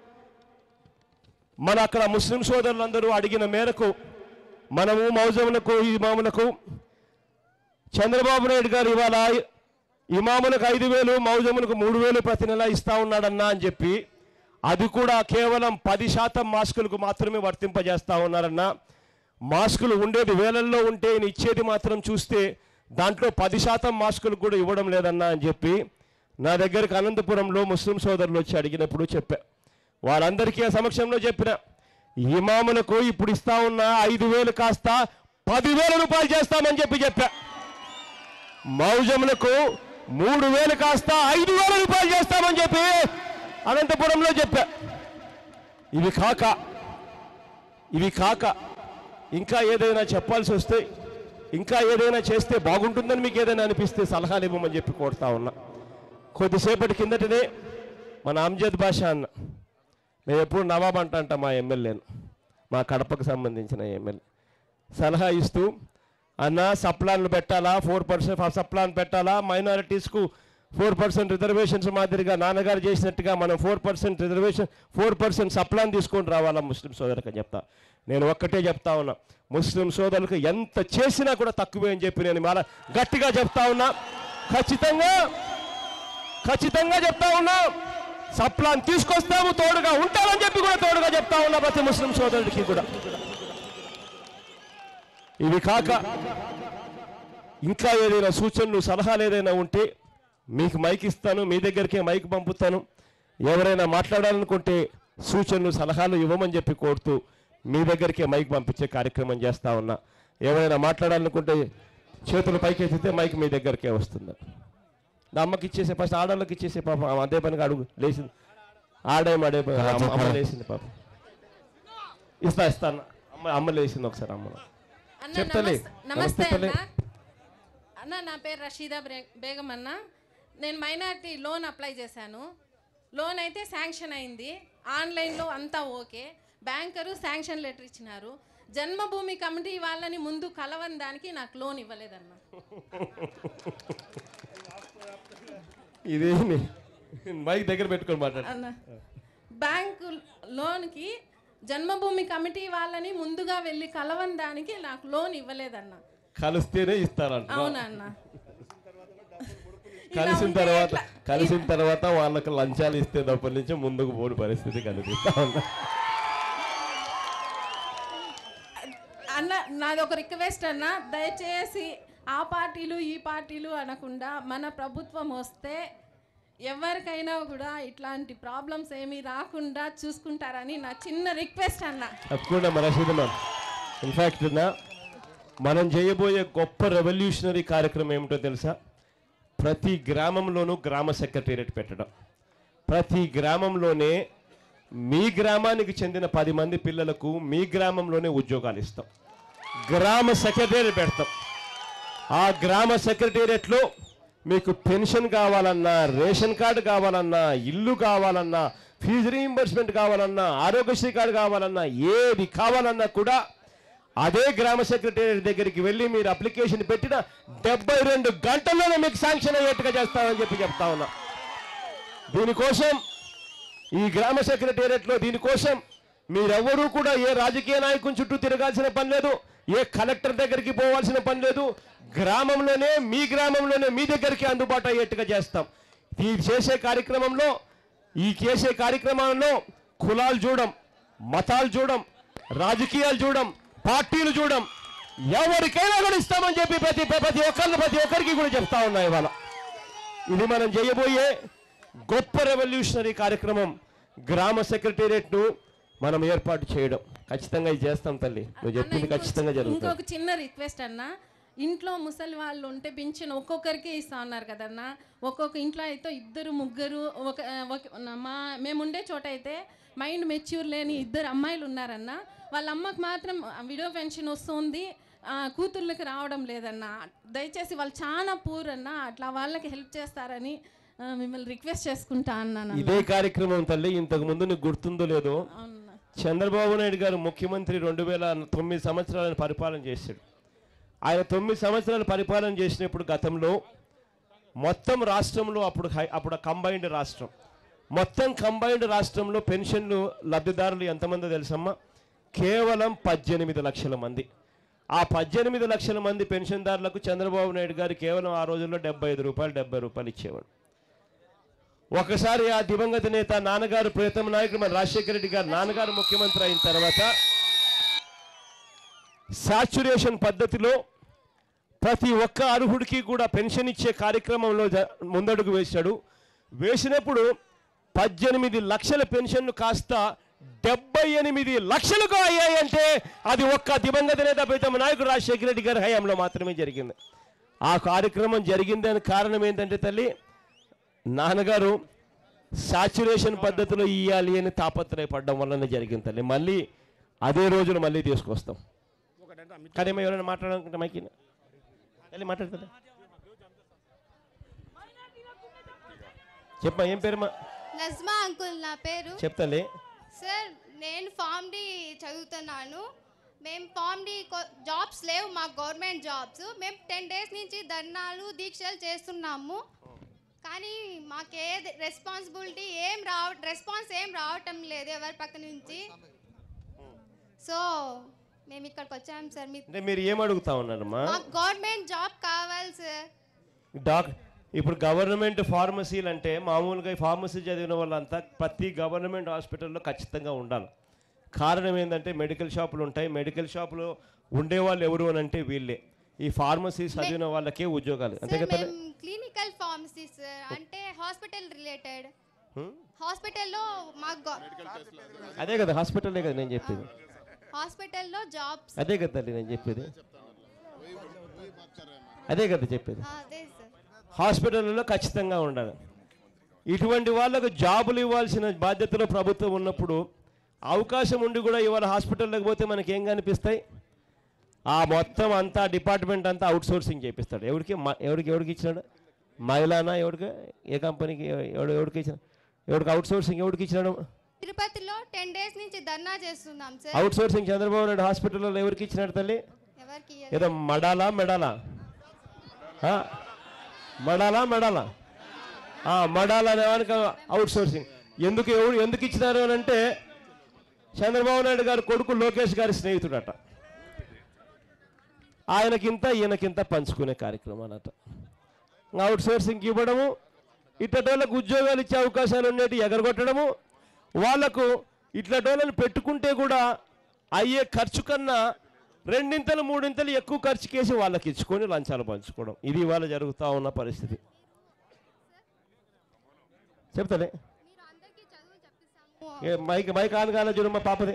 మన అక్కడ ముస్లిం సోదరులందరూ అడిగిన మేరకు మనము మౌజములకు ఇమాములకు చంద్రబాబు నాయుడు గారు ఇవాళ ఇమాములకు ఐదు వేలు మౌజములకు మూడు వేలు ప్రతి నెల ఇస్తా ఉన్నాడన్నా అని చెప్పి అది కూడా కేవలం పది శాతం మాస్కులకు మాత్రమే వర్తింపజేస్తా ఉన్నారన్న మాస్కులు ఉండేది వేలల్లో ఉంటే ఈయన ఇచ్చేది మాత్రం చూస్తే దాంట్లో పది శాతం మాస్కులు కూడా ఇవ్వడం లేదన్నా అని చెప్పి నా దగ్గరికి అనంతపురంలో ముస్లిం సోదరులు వచ్చి అడిగినప్పుడు చెప్పా వాళ్ళందరికీ ఆ సమక్షంలో చెప్పిన ఇమాములకు ఇప్పుడు ఇస్తా ఉన్న ఐదు వేలు కాస్త పదివేల రూపాయలు చేస్తామని చెప్పి చెప్పా మౌజములకు మూడు వేలు కాస్త ఐదు వేల రూపాయలు చేస్తామని చెప్పి అనంతపురంలో చెప్పా ఇవి కాక ఇవి కాక ఇంకా ఏదైనా చెప్పాల్సి వస్తే ఇంకా ఏదైనా చేస్తే బాగుంటుందని మీకు ఏదైనా అనిపిస్తే సలహాలు ఇవ్వమని చెప్పి కోరుతా ఉన్నా కొద్దిసేపటి కిందటనే మన అంజద్ బాషా అన్న నేను ఎప్పుడు నవాబ్ అంట అంట మా ఎమ్మెల్యేను మా కడపకు సంబంధించిన ఎమ్మెల్యే సలహా ఇస్తూ అన్న సప్లాన్లు పెట్టాలా ఫోర్ పర్సెంట్ సప్లాన్ పెట్టాలా మైనారిటీస్కు ఫోర్ పర్సెంట్ రిజర్వేషన్స్ మాదిరిగా నాన్నగారు చేసినట్టుగా మనం four percent reservation four percent సప్లాన్ తీసుకొని రావాలా ముస్లిం సోదరులకు అని చెప్తా నేను ఒక్కటే చెప్తా ఉన్నా ముస్లిం సోదరులకు ఎంత చేసినా కూడా తక్కువే అని చెప్పి నేను మళ్ళా గట్టిగా చెప్తా ఉన్నా ఖచ్చితంగా ఖచ్చితంగా చెప్తా ఉన్నా సప్లాన్ తీసుకొస్తాము తోడుగా ఉంటామని చెప్పి కూడా తోడుగా చెప్తా ఉన్నా ప్రతి ముస్లిం సోదరుడికి కూడా ఇవి కాక ఇంకా ఏదైనా సూచనలు సలహాలు ఏదైనా ఉంటే మీకు మైక్ ఇస్తాను మీ దగ్గరికే మైక్ పంపుతాను ఎవరైనా మాట్లాడాలనుకుంటే సూచనలు సలహాలు ఇవ్వమని చెప్పి కోరుతూ మీ దగ్గరికే మైక్ పంపించే కార్యక్రమం చేస్తా ఉన్నా ఎవరైనా మాట్లాడాలనుకుంటే చేతులు పైకి ఎత్తితే మైక్ మీ దగ్గరికే వస్తుంది నా అమ్మకి ఇచ్చేసే ఫస్ట్ ఆడవాళ్ళకి ఇచ్చేసే పాప ఆమె అదే పనిగా అడుగు లేచింది ఆడేం అడే పని. అమ్మ అమ్మ లేచింది పాప ఇస్తా ఇస్తాను అమ్మ అమ్మ లేచింది ఒకసారి అమ్మ అన్న చెప్తలే. నమస్తే- నమస్తే నమస్తే తల్లి. అన్న అన్న నా పేరు రషీదా బ్రే- బేగం అన్న నేను మైనార్టీ లోన్ అప్లై చేశాను లోన్ అయితే శాంక్షన్ అయింది ఆన్లైన్లో అంతా ఓకే బ్యాంకరు శాంక్షన్ లెటర్ ఇచ్చినారు జన్మభూమి కమిటీ వాళ్ళని ముందు కలవని దానికి నాకు లోన్ ఇవ్వలేదన్న ఇదేమి మైక్ దగ్గర పెట్టుకొని మాట్లాడు అన్న బ్యాంకు లోన్కి జన్మభూమి కమిటీ వాళ్ళని ముందుగా వెళ్ళి కలవని దానికి నాకు లోన్ ఇవ్వలేదన్న కలిస్తేనే ఇస్తారంట అవునా అన్న ఇలా కలిసిన ఉంటే తర్వాత ఎట్లా? కలిసిన తర్వాత వాళ్ళకి లంచాలు ఇస్తే తప్పటి నుంచి ముందుకు పోని పరిస్థితి కనిపిస్తా ఉంది అన్న నాది ఒక రిక్వెస్ట్ అన్న దయచేసి ఆ పార్టీలు ఈ పార్టీలు అనకుండా మన ప్రభుత్వం వస్తే ఎవరికైనా కూడా ఇట్లాంటి ప్రాబ్లమ్స్ ఏమీ రాకుండా చూసుకుంటారని నా చిన్న రిక్వెస్ట్ అన్న తప్పకుండా మన రషీద్ మ్యామ్ ఇన్ఫ్యాక్ట్ నా మనం చేయబోయే గొప్ప రెవల్యూషనరీ కార్యక్రమం ఏమిటో తెలుసా ప్రతి గ్రామంలోనూ గ్రామ సెక్రటేరియట్ పెట్టడం ప్రతి గ్రామంలోనే మీ గ్రామానికి చెందిన పది మంది పిల్లలకు మీ గ్రామంలోనే ఉద్యోగాలు ఇస్తాం గ్రామ సెక్రటేరియట్ పెడతాం ఆ గ్రామ సెక్రటేరియట్లో మీకు పెన్షన్ కావాలన్నా రేషన్ కార్డు కావాలన్నా ఇల్లు కావాలన్నా ఫీజు రీయింబర్స్మెంట్ కావాలన్నా ఆరోగ్యశ్రీ కార్డు కావాలన్నా ఏది కావాలన్నా కూడా అదే గ్రామ సెక్రటేరియట్ దగ్గరికి వెళ్ళి మీరు అప్లికేషన్ పెట్టిన డెబ్బై రెండు గంటల్లోనే మీకు శాంక్షన్ అయ్యేట్టుగా చేస్తామని చెప్పి చెప్తా ఉన్నా దీనికోసం ఈ గ్రామ సెక్రటేరియట్లో దీనికోసం మీరెవ్వరూ కూడా ఏ రాజకీయ నాయకుని చుట్టూ తిరగాల్సిన పని లేదు ఏ కలెక్టర్ దగ్గరికి పోవాల్సిన పని లేదు గ్రామంలోనే మీ గ్రామంలోనే మీ దగ్గరికి అందుబాటు అయ్యేట్టుగా చేస్తాం ఈ చేసే కార్యక్రమంలో ఈ చేసే కార్యక్రమంలో కులాలు చూడం మతాలు చూడం రాజకీయాలు చూడం పార్టీలు చూడం ఎవరికైనా కూడా ఇస్తామని చెప్పి ప్రతి ప్రతి ఒక్కరిని ప్రతి ఒక్కరికి కూడా చెప్తా ఉన్నా ఇవాళ ఇది మనం చేయబోయే గొప్ప రెవల్యూషనరీ కార్యక్రమం గ్రామ సెక్రటేరియట్ను మనం ఏర్పాటు చేయడం ఖచ్చితంగా ఇది చేస్తాం తల్లి నువ్వు అన్న, చెప్పింది ఇంకో- ఖచ్చితంగా జరుగుతుంది ఇంకొక చిన్న రిక్వెస్ట్ అన్న ఇంట్లో ముసలి వాళ్ళు ఉంటే పింఛన్ ఒక్కొక్కరికి ఇస్తా ఉన్నారు కదన్న ఒక్కొక్క ఇంట్లో అయితే ఇద్దరు ముగ్గురు ఒక ఒక- మా మేము ఉండే చోట అయితే మైండ్ మెచ్యూర్ లేని ఇద్దరు అమ్మాయిలు ఉన్నారన్న వాళ్ళ అమ్మకు మాత్రం విడో పెన్షన్ వస్తుంది ఆ, కూతుర్లకి రావడం లేదన్న దయచేసి వాళ్ళు చాలా పూర్ అన్న అట్లా వాళ్ళకి హెల్ప్ చేస్తారని ఆ, మిమ్మల్ని రిక్వెస్ట్ చేసుకుంటా అన్నాను ఇదే కార్యక్రమం తల్లి ఇంతకు ముందు నీకు గుర్తుందో లేదో అవునన్నా చంద్రబాబు నాయుడు గారు ముఖ్యమంత్రి రెండు వేల తొమ్మిది సంవత్సరాలను పరిపాలన చేశాడు ఆయన తొమ్మిది సంవత్సరాలు పరిపాలన చేసినప్పుడు గతంలో మొత్తం రాష్ట్రంలో అప్పుడు హై అప్పుడు కంబైన్డ్ రాష్ట్రం మొత్తం కంబైన్డ్ రాష్ట్రంలో పెన్షన్లు లబ్ధిదారులు ఎంతమందో తెలుసమ్మా కేవలం పద్దెనిమిది లక్షల మంది ఆ పద్దెనిమిది లక్షల మంది పెన్షన్దారులకు చంద్రబాబు నాయుడు గారు కేవలం ఆ రోజుల్లో డెబ్బై ఐదు రూపాయలు డెబ్బై రూపాయలు ఇచ్చేవాడు ఒకసారి ఆ దివంగత నేత నాన్నగారు ప్రియతమ నాయకుడు మన రాజశేఖర రెడ్డి గారు నాన్నగారు ముఖ్యమంత్రి అయిన తర్వాత సాచురేషన్ పద్ధతిలో ప్రతి ఒక్క అర్హుడికి కూడా పెన్షన్ ఇచ్చే కార్యక్రమంలో జ- ముందడుగు వేశాడు వేసినప్పుడు పద్దెనిమిది లక్షల పెన్షన్లు కాస్త డెబ్బై ఎనిమిది లక్షలుగా అయ్యాయంటే అది ఒక్క దివంగత నేత ప్రీతమ నాయకుడు రాజశేఖర రెడ్డి గారి హయాంలో మాత్రమే జరిగింది ఆ కార్యక్రమం జరిగిందని కారణం ఏంటంటే తల్లి నాన్నగారు సాచురేషన్ పద్ధతిలో ఇయ్యాలి అని తాపత్రయపడడం వల్లనే జరిగింది తల్లి మళ్ళీ అదే రోజులు మళ్ళీ తీసుకొస్తాం కానీ ఏమో ఎవరైనా మాట్లాడాలనుకుంటే మైకి వెళ్ళి మాట్లాడుతుందా చెప్పమ్మా ఏం పేరుమా నజ్మా అంకుల్ నా పేరు చెప్తాలే సార్ నేను ఫామ్ డి చదువుతున్నాను మేము ఫామ్ డి జాబ్స్ లేవు మాకు గవర్నమెంట్ జాబ్స్ మేము టెన్ డేస్ నుంచి ధర్నాలు దీక్షలు చేస్తున్నాము కానీ మాకే రెస్పాన్సిబిలిటీ ఏం రావ రెస్పాన్స్ ఏం రావటం లేదు ఎవరి పక్క నుంచి సో మేము ఇక్కడికి వచ్చాము సార్ మీ అంటే మీరు ఏం అడుగుతా ఉన్నారమ్మా మాకు గవర్నమెంట్ జాబ్ కావాలి సార్ డాక్ ఇప్పుడు గవర్నమెంట్ ఫార్మసీలు అంటే మామూలుగా ఈ ఫార్మసీ చదివిన వాళ్ళంతా ప్రతి గవర్నమెంట్ హాస్పిటల్లో ఖచ్చితంగా ఉండాలి కారణం ఏంటంటే మెడికల్ షాపులు ఉంటాయి మెడికల్ షాపులో ఉండేవాళ్ళు ఎవరు అని అంటే వీళ్ళే ఈ ఫార్మసీ చదివిన వాళ్ళకే ఉద్యోగాలు అంతే సార్ కదా మేము క్లినికల్ ఫార్మసీ సార్ అంటే హాస్పిటల్ రిలేటెడ్ హ్మ్? హాస్పిటల్లో మాకు గవ- అదే కదా హాస్పిటలే కదా నేను చెప్పేది హాస్పిటల్లో జాబ్స్ అదే కదా తల్లి నేను చెప్పేది అదే కదా చెప్పేది అదే సార్ హాస్పిటల్లో ఖచ్చితంగా ఉండాలి ఇటువంటి వాళ్ళకు జాబులు ఇవ్వాల్సిన బాధ్యతలో ప్రభుత్వం ఉన్నప్పుడు అవకాశం ఉండి కూడా ఇవాళ హాస్పిటల్లోకి పోతే మనకి ఏం కనిపిస్తాయి ఆ మొత్తం అంతా డిపార్ట్మెంట్ అంతా అవుట్ సోర్సింగ్ చేపిస్తాడు ఎవరికి మ- ఎవరికి ఎవరికి ఇచ్చినాడు మహిళనా ఎవరికి ఏ కంపెనీకి ఎవడు ఎవరికి ఇచ్చిన ఎవరికి అవుట్ సోర్సింగ్ ఎవరికి ఇచ్చినాడు తిరుపతిలో టెన్ డేస్ నుంచి ధర్నా చేస్తున్నాం sir outsourcing Chandrababu Naidu హాస్పిటల్లో ఎవరికి ఇచ్చినాడు తల్లి ఎవరికి ఏదో మడాలా మెడాలా ఆ? మడాలా మెడాలా ఆ, మడాలా అనే వానికి అవుట్ సోర్సింగ్ ఎందుకు ఎవరు ఎందుకు ఇచ్చినారు అని అంటే చంద్రబాబు నాయుడు గారి కొడుకు లోకేష్ గారి స్నేహితుడట ఆయనకింత ఈయనకింత పంచుకునే కార్యక్రమం అన్నట అవుట్ సోర్సింగ్ ఇవ్వడము ఇట్టటోళ్ళకు ఉద్యోగాలు ఇచ్చే అవకాశాలు ఉండేటి ఎగరగొట్టడము వాళ్లకు ఇట్లటోళ్ళని పెట్టుకుంటే కూడా అయ్యే ఖర్చు కన్నా రెండింతలు మూడింతలు ఎక్కువ ఖర్చుకేసి వాళ్ళకి ఇచ్చుకొని లంచాలు పంచుకోవడం ఇది ఇవాళ జరుగుతూ ఉన్న పరిస్థితి చెప్తానే మీరు అందరికీ చదువు చెప్పిస్తాము ఏ మైక్ మైక్ ఆన్ కాలే చూడు మా పాపది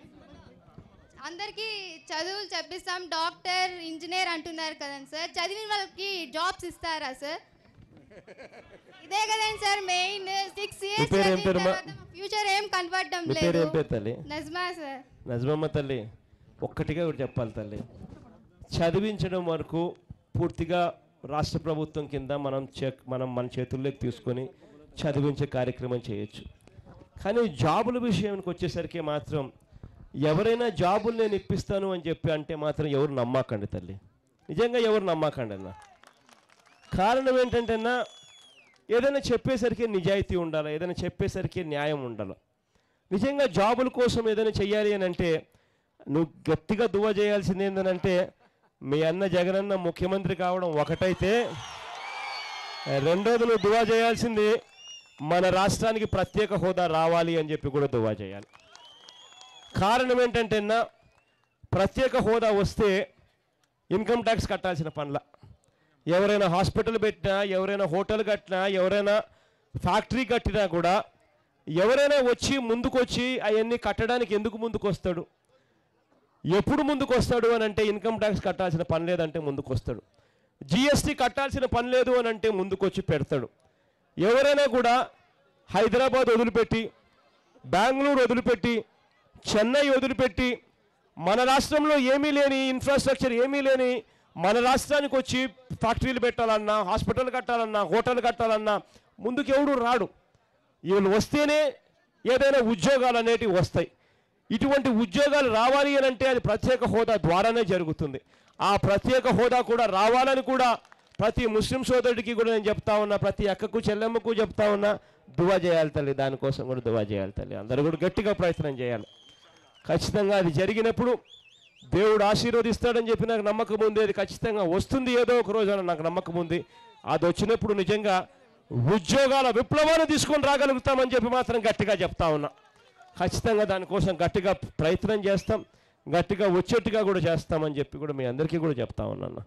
అందరికీ చదువులు చెప్పిస్తాం డాక్టర్ ఇంజనీర్ అంటున్నారు కదండి సార్ చదివిన వాళ్ళకి జాబ్స్ ఇస్తారా సార్ ఇదే కదండి సార్ మెయిన్ సిక్స్ ఇయర్స్ పేరు ఏం పేరమ్మా? ఫ్యూచర్ ఏం కనపడడం మీ పేరు లేదు ఏం పేరు తల్లి నజ్మా సార్ నజమమ్మ తల్లి ఒక్కటిగా ఒకటి చెప్పాలి తల్లి చదివించడం వరకు పూర్తిగా రాష్ట్ర ప్రభుత్వం కింద మనం చెక్ మనం మన చేతుల్లోకి తీసుకొని చదివించే కార్యక్రమం చేయొచ్చు కానీ జాబుల విషయానికి వచ్చేసరికి మాత్రం ఎవరైనా జాబులు నేను ఇప్పిస్తాను అని చెప్పి అంటే మాత్రం ఎవరు నమ్మకండి తల్లి నిజంగా ఎవరు నమ్మకండి అన్న కారణం ఏంటంటే అన్న ఏదైనా చెప్పేసరికి నిజాయితీ ఉండాలి ఏదైనా చెప్పేసరికి న్యాయం ఉండాలి నిజంగా జాబుల కోసం ఏదైనా చెయ్యాలి అని అంటే నువ్వు గట్టిగా దువ్వ చేయాల్సింది ఏంటంటే మీ అన్న జగనన్న ముఖ్యమంత్రి కావడం ఒకటైతే రెండోది నువ్వు దువా చేయాల్సింది మన రాష్ట్రానికి ప్రత్యేక హోదా రావాలి అని చెప్పి కూడా దువా చేయాలి కారణం ఏంటంటే అన్న ప్రత్యేక హోదా వస్తే ఇన్కమ్ ట్యాక్స్ కట్టాల్సిన పనుల ఎవరైనా హాస్పిటల్ పెట్టినా ఎవరైనా హోటల్ కట్టినా ఎవరైనా ఫ్యాక్టరీ కట్టినా కూడా ఎవరైనా వచ్చి ముందుకొచ్చి అవన్నీ కట్టడానికి ఎందుకు ముందుకు వస్తాడు ఎప్పుడు ముందుకు వస్తాడు అని అంటే ఇన్కమ్ ట్యాక్స్ కట్టాల్సిన పని లేదంటే ముందుకు వస్తాడు జిఎస్టీ కట్టాల్సిన పని లేదు అని అంటే ముందుకు వచ్చి పెడతాడు ఎవరైనా కూడా హైదరాబాద్ వదిలిపెట్టి బెంగళూరు వదిలిపెట్టి చెన్నై వదిలిపెట్టి మన రాష్ట్రంలో ఏమీ లేని ఇన్ఫ్రాస్ట్రక్చర్ ఏమీ లేని మన రాష్ట్రానికి వచ్చి ఫ్యాక్టరీలు పెట్టాలన్నా హాస్పిటల్ కట్టాలన్నా హోటల్ కట్టాలన్నా ముందుకు ఎవడు రాడు వీళ్ళు వస్తేనే ఏదైనా ఉద్యోగాలు అనేటివి వస్తాయి ఇటువంటి ఉద్యోగాలు రావాలి అని అంటే అది ప్రత్యేక హోదా ద్వారానే జరుగుతుంది ఆ ప్రత్యేక హోదా కూడా రావాలని కూడా ప్రతి ముస్లిం సోదరుడికి కూడా నేను చెప్తా ఉన్నా ప్రతి అక్కకు చెల్లెమ్మకు చెప్తా ఉన్నా దువా చేయాలి తల్లి దానికోసం కూడా దువా చేయాలి తల్లి అందరూ కూడా గట్టిగా ప్రయత్నం చేయాలి ఖచ్చితంగా అది జరిగినప్పుడు దేవుడు ఆశీర్వదిస్తాడని చెప్పి నాకు నమ్మకం ఉంది అది ఖచ్చితంగా వస్తుంది ఏదో ఒక రోజు అని నాకు నమ్మకం ఉంది అది వచ్చినప్పుడు నిజంగా ఉద్యోగాల విప్లవాన్ని తీసుకొని రాగలుగుతామని చెప్పి మాత్రం గట్టిగా చెప్తా ఉన్నా ఖచ్చితంగా దానికోసం గట్టిగా ప్రయత్నం చేస్తాం గట్టిగా వచ్చేట్టుగా కూడా చేస్తామని చెప్పి కూడా మీ అందరికీ కూడా చెప్తా ఉన్నాను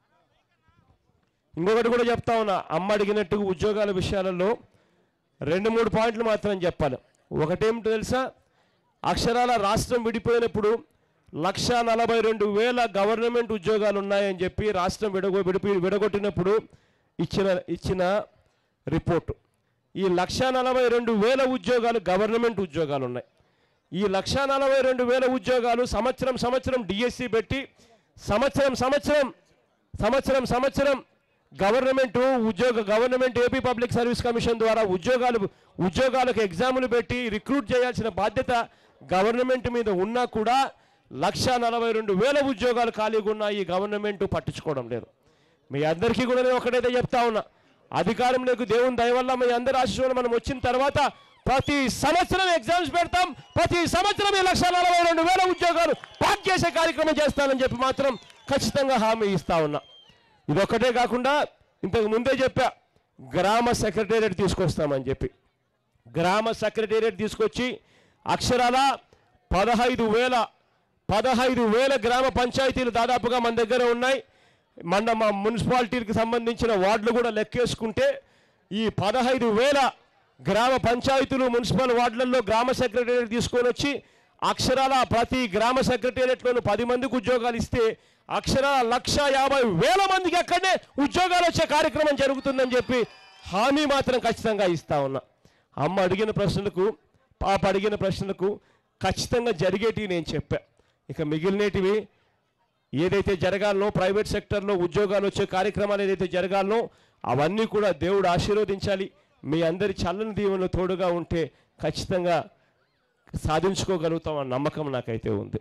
ఇంకొకటి కూడా చెప్తా ఉన్నా అమ్మ అడిగినట్టుగా ఉద్యోగాల విషయాలలో రెండు మూడు పాయింట్లు మాత్రం చెప్పాలి ఒకటేమిటో తెలుసా అక్షరాల రాష్ట్రం విడిపోయినప్పుడు లక్ష నలభై రెండు వేల గవర్నమెంట్ ఉద్యోగాలు ఉన్నాయని చెప్పి రాష్ట్రం విడగొ విడిపి విడగొట్టినప్పుడు ఇచ్చిన ఇచ్చిన రిపోర్టు ఈ లక్ష నలభై రెండు వేల ఉద్యోగాలు గవర్నమెంట్ ఉద్యోగాలు ఉన్నాయి ఈ లక్ష నలభై రెండు వేల ఉద్యోగాలు సంవత్సరం సంవత్సరం డిఎస్సి పెట్టి సంవత్సరం సంవత్సరం సంవత్సరం సంవత్సరం గవర్నమెంట్ ఉద్యోగ government AP public service commission ద్వారా ఉద్యోగాలు ఉద్యోగాలకు ఎగ్జాములు పెట్టి రిక్రూట్ చేయాల్సిన బాధ్యత గవర్నమెంట్ మీద ఉన్నా కూడా లక్ష నలభై రెండు వేల ఉద్యోగాలు ఖాళీగా ఉన్న ఈ గవర్నమెంట్ పట్టించుకోవడం లేదు మీ అందరికీ కూడా నేను ఒకటైతే చెప్తా ఉన్నా అధికారంలోకి దేవుని దయ వల్ల మీ అందరి ఆశీస్సులు మనం వచ్చిన తర్వాత ప్రతి సంవత్సరం ఎగ్జామ్స్ పెడతాం ప్రతి సంవత్సరం ఈ లక్ష నలభై రెండు వేల ఉద్యోగాలు పాస్ చేసే కార్యక్రమం చేస్తానని చెప్పి మాత్రం ఖచ్చితంగా హామీ ఇస్తా ఉన్నా ఇది ఒక్కటే కాకుండా ఇంతకు ముందే చెప్పా గ్రామ సెక్రటేరియట్ తీసుకొస్తామని చెప్పి గ్రామ సెక్రటేరియట్ తీసుకొచ్చి అక్షరాల పదహైదు వేల పదహైదు వేల గ్రామ పంచాయతీలు దాదాపుగా మన దగ్గర ఉన్నాయి మన మా మున్సిపాలిటీకి సంబంధించిన వార్డులు కూడా లెక్కేసుకుంటే ఈ పదహైదు వేల గ్రామ పంచాయతీలు మున్సిపల్ వార్డులలో గ్రామ సెక్రటేరియట్ తీసుకొని వచ్చి అక్షరాల ప్రతి గ్రామ సెక్రటేరియట్లోనూ పది మందికి ఉద్యోగాలు ఇస్తే అక్షరాల లక్ష యాభై వేల మందికి అక్కడనే ఉద్యోగాలు వచ్చే కార్యక్రమం జరుగుతుందని చెప్పి హామీ మాత్రం ఖచ్చితంగా ఇస్తా ఉన్నా అమ్మ అడిగిన ప్రశ్నలకు పాప అడిగిన ప్రశ్నలకు ఖచ్చితంగా జరిగేటివి నేను చెప్పా ఇక మిగిలినటివి ఏదైతే జరగాలనో ప్రైవేట్ సెక్టర్లో ఉద్యోగాలు వచ్చే కార్యక్రమాలు ఏదైతే జరగాలనో అవన్నీ కూడా దేవుడు ఆశీర్వదించాలి మీ అందరి చల్లని దీవెనలు తోడుగా ఉంటే ఖచ్చితంగా సాధించుకోగలుగుతాం అన్న నమ్మకం నాకైతే ఉంది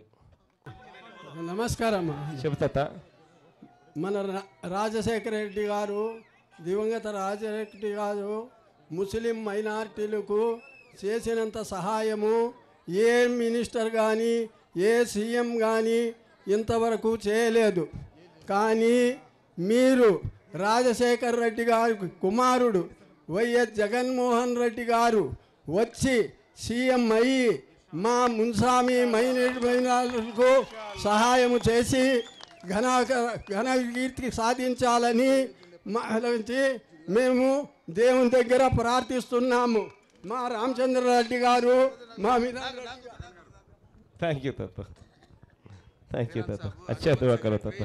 నమస్కారం చెబుతా మన రా- రాజశేఖర రెడ్డి గారు దివంగత రాజశేఖర రెడ్డి గారు ముస్లిం మైనార్టీలకు చేసినంత సహాయము ఏ మినిస్టర్ కానీ ఏ సీఎం కానీ ఇంతవరకు చేయలేదు కానీ మీరు రాజశేఖర్ రెడ్డి గారి కుమారుడు వైఎస్ జగన్మోహన్ రెడ్డి గారు వచ్చి సీఎం అయ్యి మా మున్సామి మైనార్టీలకు సహాయము చేసి ఘన ఘన కీర్తి సాధించాలని మహిళించి మేము దేవుని దగ్గర ప్రార్థిస్తున్నాము మా రామచంద్రారెడ్డి గారు మా మీద థ్యాంక్ యూ తాత థ్యాంక్ యూ తాత అచ్చా దువా కరో తాత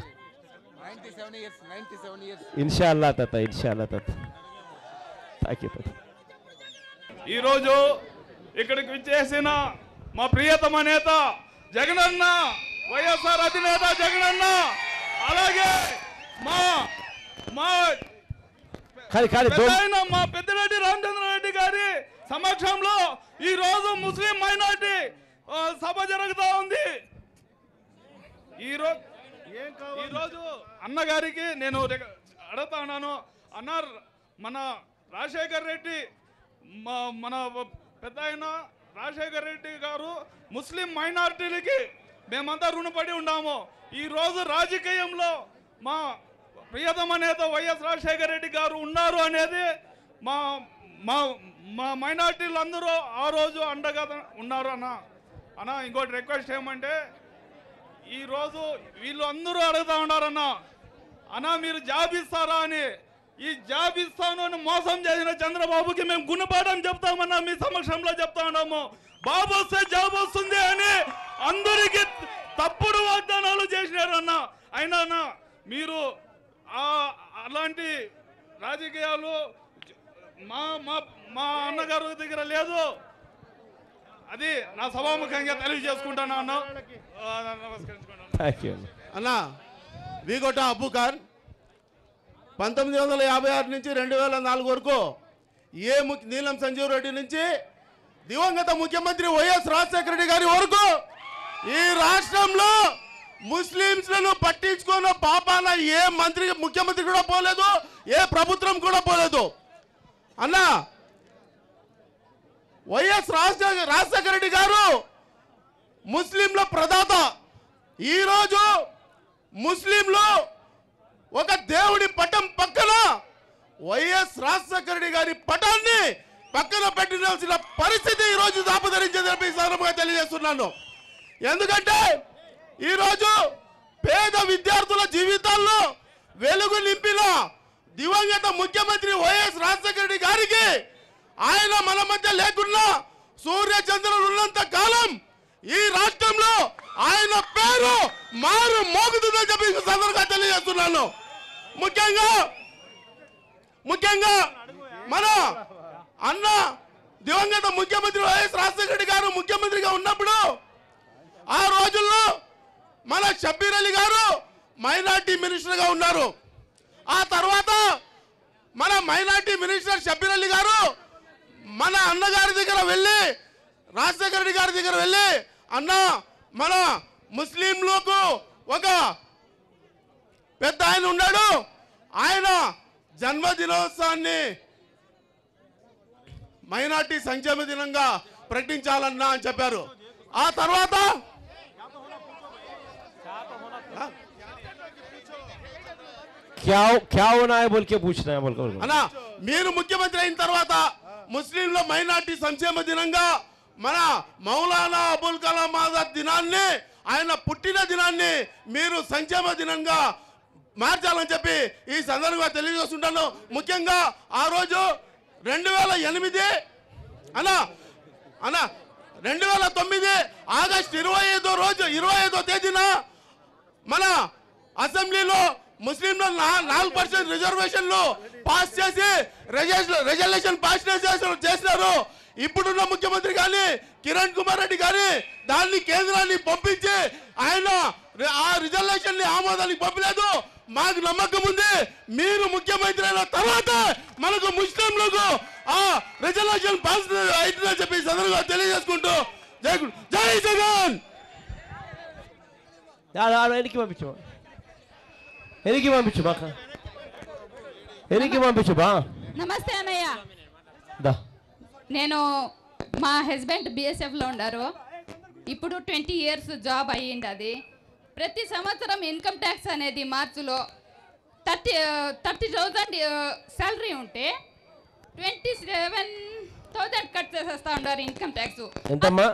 ఇన్షాల్లా తాత ఇన్షాల్లా తాత థ్యాంక్ యూ తాత ఈరోజు ఇక్కడికి విచ్చేసిన మా ప్రియతమ నేత జగనన్న వైఎస్ఆర్ అధినేత జగనన్న అలాగే మా మా ఖాళీ ఖాళీ దో పెద్దయిన మా పెద్దిరెడ్డి రామచంద్రారెడ్డి గారి సమక్షంలో ఈ రోజు ముస్లిం మైనార్టీ ఆ, సభ జరుగుతా ఉంది ఈ రోజు ఈ రోజు అన్నగారికి నేను రిక- అడుగుతా ఉన్నాను అన్న మన రాజశేఖర్ రెడ్డి మా- మన పెద్ద ఆయన రాజశేఖర్ రెడ్డి గారు ముస్లిం మైనారిటీలకి మేమంతా రుణపడి ఉన్నాము ఈ రోజు రాజకీయంలో మా ప్రియతమ నేత వైఎస్ రాజశేఖర రెడ్డి గారు ఉన్నారు అనేది మా మా మా మైనార్టీలు అందరూ ఆ రోజు అండగా ఉన్నారు అన్న అన్న ఇంకోటి రిక్వెస్ట్ ఏమంటే ఈ రోజు వీళ్ళు అందరూ అడుగుతా ఉన్నారన్న అన్న మీరు జాబ్ ఇస్తారా అని ఈ జాబ్ ఇస్తాను అని మోసం చేసిన చంద్రబాబుకి మేము గుణపాఠం చెప్తామన్నా మీ సమక్షంలో చెప్తా ఉన్నాము బాబు వస్తే జాబ్ వస్తుంది అని అందరికీ తప్పుడు వాగ్దానాలు చేసినారన్న అయినా అన్న మీరు ఆ అలాంటి రాజకీయాలు మా మా మా అన్నగారు దగ్గర లేదు అది నా సభాముఖంగా తెలియజేసుకుంటాను అన్న ఆ, నమస్కరించుకుంటాను థ్యాంక్ యూ అన్న వీగొట్ట అబ్బు ఖాన్ పంతొమ్మిది వందల యాభై ఆరు నుంచి రెండు వేల నాలుగు వరకు ఏ ము నీలం సంజీవ్ రెడ్డి నుంచి దివంగత ముఖ్యమంత్రి వైఎస్ రాజశేఖర రెడ్డి గారి వరకు ఈ రాష్ట్రంలో ముస్లింస్లను పట్టించుకున్న పాపాన ఏ మంత్రి ముఖ్యమంత్రి కూడా పోలేదు ఏ ప్రభుత్వం కూడా పోలేదు అన్న వైఎస్ రాజశేఖర రాజశేఖర రెడ్డి గారు ముస్లింల ప్రదాత ఈరోజు ముస్లింలు ఒక దేవుడి పటం పక్కన వైఎస్ రాజశేఖర రెడ్డి గారి పటాన్ని పక్కన పెట్టాల్సిన పరిస్థితి ఈరోజు దాపధరించిందని ఈ సందర్భంగా తెలియజేస్తున్నాను ఎందుకంటే ఈరోజు పేద విద్యార్థుల జీవితాల్లో వెలుగు నింపిన దివంగత ముఖ్యమంత్రి వైఎస్ రాజశేఖర రెడ్డి గారికి ఆయన మన మధ్య లేకున్నా సూర్య చంద్రులు ఉన్నంత కాలం ఈ రాష్ట్రంలో ఆయన పేరు మారు మోగుతుందని చెప్పి ఈ సందర్భంగా తెలియజేస్తున్నాను ముఖ్యంగా ముఖ్యంగా మన అన్న దివంగత ముఖ్యమంత్రి వైఎస్ రాజశేఖర రెడ్డి గారు ముఖ్యమంత్రిగా ఉన్నప్పుడు ఆ రోజుల్లో మన షబ్బీర్ అలీ గారు మైనార్టీ మినిస్టర్గా ఉన్నారు ఆ తర్వాత మన మైనార్టీ మినిస్టర్ షబ్బీర్ అలీ గారు మన అన్నగారి దగ్గర వెళ్ళి రాజశేఖర రెడ్డి గారి దగ్గర వెళ్ళి అన్న మన ముస్లింలకు ఒక పెద్ద ఆయన ఉన్నాడు ఆయన జన్మదినోత్సవాన్ని మైనార్టీ సంక్షేమ దినంగా ప్రకటించాలన్నా అని చెప్పారు ఆ తర్వాత क्या क्या होना है बोल के पूछना है बोल कर बोल అన్నా మీరు ముఖ్యమంత్రి అయిన తర్వాత ముస్లింల మైనార్టీ సంక్షేమ దినంగా మన మౌలానా అబుల్ కలాం ఆజాద్ దినాన్ని ఆయన పుట్టిన దినాన్ని మీరు సంక్షేమ దినంగా మార్చాలని చెప్పి ఈ సందర్భంగా తెలియజేస్తుంటాను ముఖ్యంగా ఆ రోజు రెండు వేల ఎనిమిది అన్నా అన్నా రెండు వేల తొమ్మిది ఆగస్ట్ ఇరవై ఐదో రోజు ఇరవై ఐదో తేదీన మన అసెంబ్లీలో ముస్లింలు నా- నాలుగు పర్సెంట్ రిజర్వేషన్లు పాస్ చేసి రిజర్వేషన్ పాస్ చేసిన- చేసినారు ఇప్పుడున్న ముఖ్యమంత్రి కానీ కిరణ్ కుమార్ రెడ్డి కానీ దాన్ని కేంద్రాన్ని పంపించి ఆయన రి- ఆ రిజర్వేషన్ ని ఆమోదానికి పంపలేదు మాకు నమ్మకం ఉంది మీరు ముఖ్యమంత్రి అయిన తర్వాత మనకు ముస్లింలకు ఆ రిజర్వేషన్ పాస్ అవుతుందని చెప్పి ఈ సందర్భంగా తెలియజేసుకుంటూ జై గు- జై జగన్ వెనక్కి పంపించు వెనక్కి పంపించు బాక వెనక్కి పంపించు బా నమస్తే అన్నయ్య దా నేను మా హస్బెండ్ బిఎస్ఎఫ్లో ఉన్నారు ఇప్పుడు ట్వంటీ ఇయర్స్ జాబ్ అయ్యింది అది ప్రతి సంవత్సరం ఇన్కమ్ ట్యాక్స్ అనేది మార్చిలో థర్టీ థర్టీ థౌజండ్ శాలరీ ఉంటే ట్వంటీ సెవెన్ థౌజండ్ కట్ చేసేస్తా ఉన్నారు ఇన్కమ్ ట్యాక్స్ ఎంతమ్మా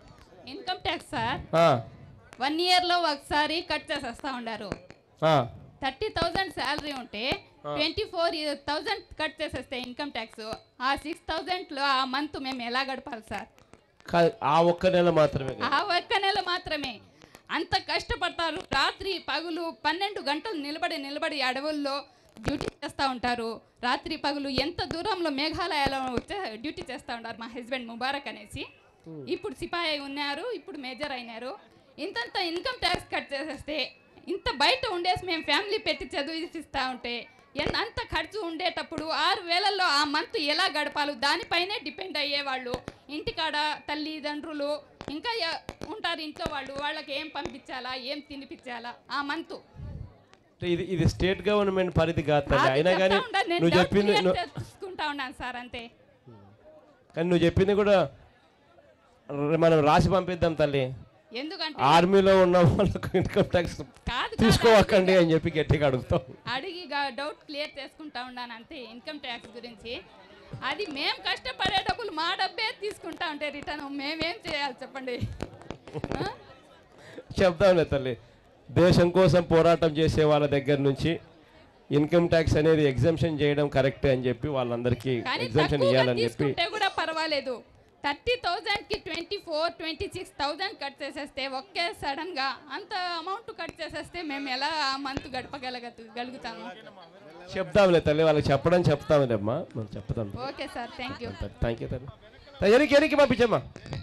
ఇన్కమ్ ట్యాక్స్ సార్ ఆ, వన్ ఇయర్లో ఒకసారి కట్ చేసేస్తా ఉన్నారు ఆ. థర్టీ థౌజండ్ శాలరీ ఉంటే ఆ. ట్వంటీ ఫోర్ థౌజండ్ కట్ చేసేస్తే ఇన్కమ్ ట్యాక్స్ ఆ సిక్స్ థౌజండ్లో ఆ మంత్ మేము ఎలా గడపాలి సార్ కాదు, ఆ ఒక్క నెల మాత్రమే కదా. ఆ ఒక్క నెల మాత్రమే అంత కష్టపడతారు రాత్రి పగులు పన్నెండు గంటలు నిలబడి నిలబడి అడవుల్లో డ్యూటీ చేస్తూ ఉంటారు రాత్రి పగులు ఎంత దూరంలో మేఘాలయలో వచ్చే డ్యూటీ చేస్తూ ఉంటారు మా హస్బెండ్ ముబారక్ అనేసి ఇప్పుడు సిపాయి ఉన్నారు ఇప్పుడు మేజర్ అయినారు ఇంతంత ఇన్కమ్ ట్యాక్స్ కట్ చేసేస్తే ఇంత బయట ఉండేసి మేము ఫ్యామిలీ పెట్టి చదివిస్తూ ఉంటే ఎంత అంత ఖర్చు ఉండేటప్పుడు ఆరు వేలల్లో ఆ మంత్ ఎలా గడపాలి దానిపైనే డిపెండ్ అయ్యేవాళ్ళు ఇంటికాడ తల్లిదండ్రులు ఇంకా ఎ- ఉంటారు ఇంట్లో వాళ్ళు వాళ్ళకి ఏం పంపించాలా ఏం తినిపించాలా ఆ మంత్ అంటే ఇది ఇది స్టేట్ గవర్నమెంట్ పరిధి కాదు తల్లి అయినా కానీ నువ్వు చెప్పింది నువ్వు- తెలుసుకుంటా ఉన్నాను సార్ అంతే కానీ నువ్వు చెప్పింది కూడా ర- మనం రాసి పంపిద్దాం తల్లి ఎందుకంటే ఆర్మీలో ఉన్న వాళ్ళకు ఇన్కమ్ ట్యాక్స్ కాదు తీసుకోవకండి అని చెప్పి గట్టిగా అడుగుతాం అడిగి డౌట్ క్లియర్ చేసుకుంటా ఉన్నాను అంతే ఇన్కమ్ ట్యాక్స్ గురించి అది మేము కష్టపడే డబ్బులు మా డబ్బే తీసుకుంటా ఉంటే రిటర్న్ మేమేం చేయాలి చెప్పండి ఆ? చెప్దాంలే తల్లి దేశం కోసం పోరాటం చేసే వాళ్ళ దగ్గర నుంచి ఇన్కమ్ ట్యాక్స్ అనేది ఎగ్జామ్షన్ చేయడం కరెక్టే అని చెప్పి వాళ్ళందరికీ కానీ ఎగ్జామ్షన్ తక్కువగా ఇవ్వాలని చెప్పి తీసుకుంటే కూడా పర్వాలేదు థర్టీ థౌజండ్కి twenty four twenty six thousand cut చేసేస్తే ఒకే సడన్గా అంత అమౌంట్ కట్ చేసేస్తే మేము ఎలా ఆ మంత్ గడపగలగ గలుగుతాము చెప్దాంలే తల్లి వాళ్ళకి చెప్పడం చెప్తాంలే అమ్మా మనం చెప్తాం okay sir thank you thank you తల్లి ఎనికి ఎనికి పంపించమ్మా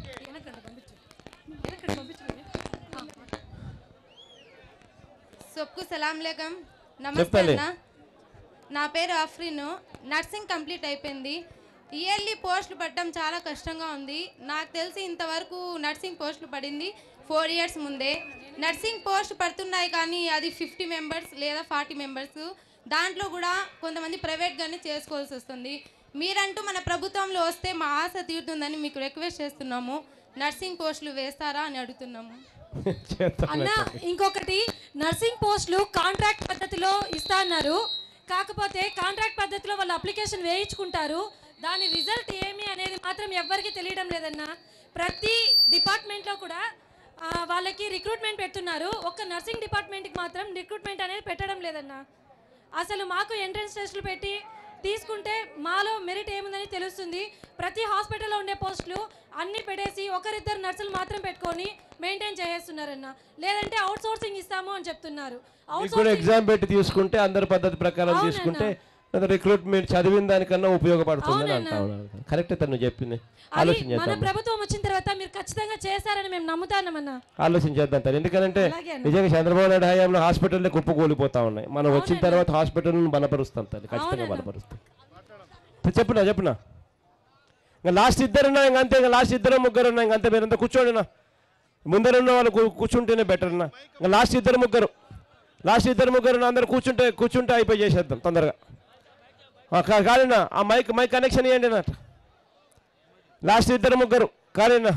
సొప్కు సలాం లేకం చెప్పాలి. నమస్తే అన్న నా పేరు అఫ్రీన్ నర్సింగ్ కంప్లీట్ అయిపోయింది ఇయర్లీ పోస్టులు పడడం చాలా కష్టంగా ఉంది నాకు తెలిసి ఇంతవరకు నర్సింగ్ పోస్టులు పడింది ఫోర్ ఇయర్స్ ముందే నర్సింగ్ పోస్ట్ పడుతున్నాయి కానీ అది ఫిఫ్టీ మెంబర్స్ లేదా ఫార్టీ మెంబర్స్ దాంట్లో కూడా కొంతమంది ప్రైవేట్గానే చేసుకోవాల్సి వస్తుంది మీరంటూ మన ప్రభుత్వంలో వస్తే మా ఆశ తీరుతుందని మీకు రిక్వెస్ట్ చేస్తున్నాము నర్సింగ్ పోస్టులు వేస్తారా అని అడుగుతున్నాము అన్న ఇంకొకటి నర్సింగ్ పోస్టులు కాంట్రాక్ట్ పద్ధతిలో ఇస్తా అన్నారు కాకపోతే కాంట్రాక్ట్ పద్ధతిలో వాళ్ళు అప్లికేషన్ వేయించుకుంటారు దాని రిజల్ట్ ఏమి అనేది మాత్రం ఎవ్వరికీ తెలియడం లేదన్న ప్రతి డిపార్ట్మెంట్లో కూడా ఆ, వాళ్ళకి రిక్రూట్మెంట్ పెడుతున్నారు ఒక్క నర్సింగ్ డిపార్ట్మెంట్కి మాత్రం రిక్రూట్మెంట్ అనేది పెట్టడం లేదన్న అసలు మాకు ఎంట్రన్స్ టెస్టులు పెట్టి తీసుకుంటే మాలో మెరిట్ ఏముందని తెలుస్తుంది ప్రతి హాస్పిటల్లో ఉండే పోస్టులు అన్ని పెట్టేసి ఒకరిద్దరు నర్సులు మాత్రం పెట్టుకొని మెయింటైన్ చేసేస్తున్నారన్న లేదంటే అవుట్ సోర్సింగ్ ఇస్తాము అని చెప్తున్నారు అవుట్ మీకు కూడా ఎగ్జామ్ పెట్టి తీసుకుంటే అందరి పద్ధతి ప్రకారం అవునన్నా. తీసుకుంటే రిక్రూట్మెంట్ చదివిన దానికన్నా ఉపయోగపడుతుందని అంటా ఉన్నాను కరెక్టే తను చెప్పింది అది ఆలోచన మన చేద్దాం ప్రభుత్వం వచ్చిన తర్వాత మీరు ఖచ్చితంగా చేస్తారని మేము నమ్ముతానమన్నా ఆలోచన చేద్దాం తను ఎందుకంటే అలాగే అన్న. నిజంగా చంద్రబాబు నాయుడు హయాంలో హాస్పిటల్లే కుప్పకూలిపోతా ఉన్నాయి మనం వచ్చిన తర్వాత హాస్పిటల్ని బలపరుస్తాం తల్లి ఖచ్చితంగా అవునన్నా. బలపరుస్తాం చెప్పునా చెప్పునా ఇంకా లాస్ట్ ఇద్దరు ఉన్నా ఇంకా అంతే ఇంకా లాస్ట్ ఇద్దరు ముగ్గురు ఉన్నా ఇంకా అంతే మీరంతా కూర్చోండినా ముందర ఉన్న వాళ్ళు కూ- కూర్చుంటేనే బెటర్ అన్న ఇంకా లాస్ట్ ఇద్దరు ముగ్గురు లాస్ట్ ఇద్దరు ముగ్గురు ఉన్నా అందరు కూర్చుంటే కూర్చుంటే అయిపోయి చేసేద్దాం తొందరగా ఆ, కా- కాదన్నా ఆ మైక్ మైక్ కనెక్షన్ ఇవ్వండి నా లాస్ట్ ఇద్దరు ముగ్గురు కాదన్నా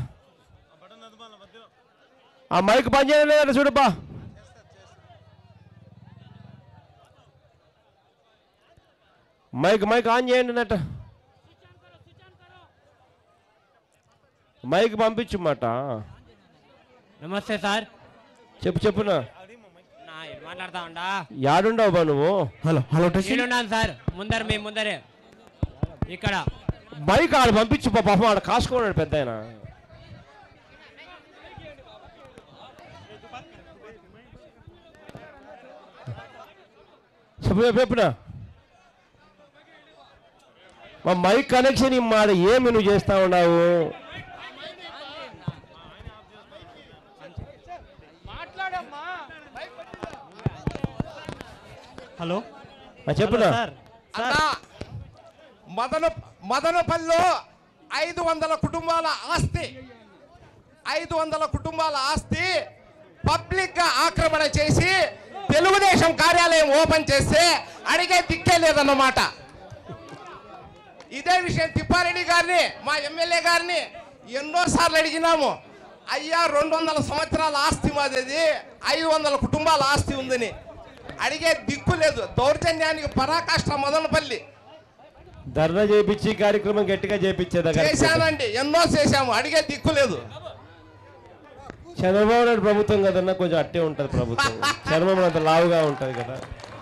ఆ మైక్ పని చేయడం లేదంట చూడబ్బా మైక్ మైక్ ఆన్ చేయండి అన్నట్ట మైక్ పంపించు మాట నమస్తే సార్ చెప్పు చెప్పునా నా ఏం మాట్లాడతా ఉండా యాడుండవు బా నువ్వు హలో హలో నేనున్నాను సార్ ముందర మీ ముందరే ఇక్కడ మైక్ ఆడ పంపించు పా- పాపం ఆడ కాసుకోన్నాడు పెద్ద ఆయన చెప్పు చెప్పు, చెప్పునా మా మైక్ కనెక్షన్ ఇమ్మాడ ఏమి నువ్వు చేస్తా ఉన్నావు హలో ఆ, చెప్పునా అన్నా మదన మదనపల్లిలో ఐదు వందల కుటుంబాల ఆస్తి ఐదు వందల కుటుంబాల ఆస్తి పబ్లిక్ గా ఆక్రమణ చేసి తెలుగుదేశం కార్యాలయం ఓపెన్ చేస్తే అడిగే దిక్కే లేదన్నమాట ఇదే విషయం తిప్పారెడ్డి గారిని మా ఎమ్మెల్యే గారిని ఎన్నోసార్లు అడిగినాము అయ్యా రెండు వందల సంవత్సరాల ఆస్తి మాది ఐదు వందల కుటుంబాల ఆస్తి ఉందని అడిగే దిక్కు లేదు దౌర్జన్యానికి పరాకాష్ట మదనపల్లి ధర్నా చేపించి కార్యక్రమం గట్టిగా చేపించేదా చేశానండి ఎన్నో చేశాము అడిగే దిక్కు లేదు చంద్రబాబు నాయుడు ప్రభుత్వం కదన్నా కొంచెం అట్టే ఉంటుంది ప్రభుత్వం చర్మం అంత లావుగా ఉంటుంది కదా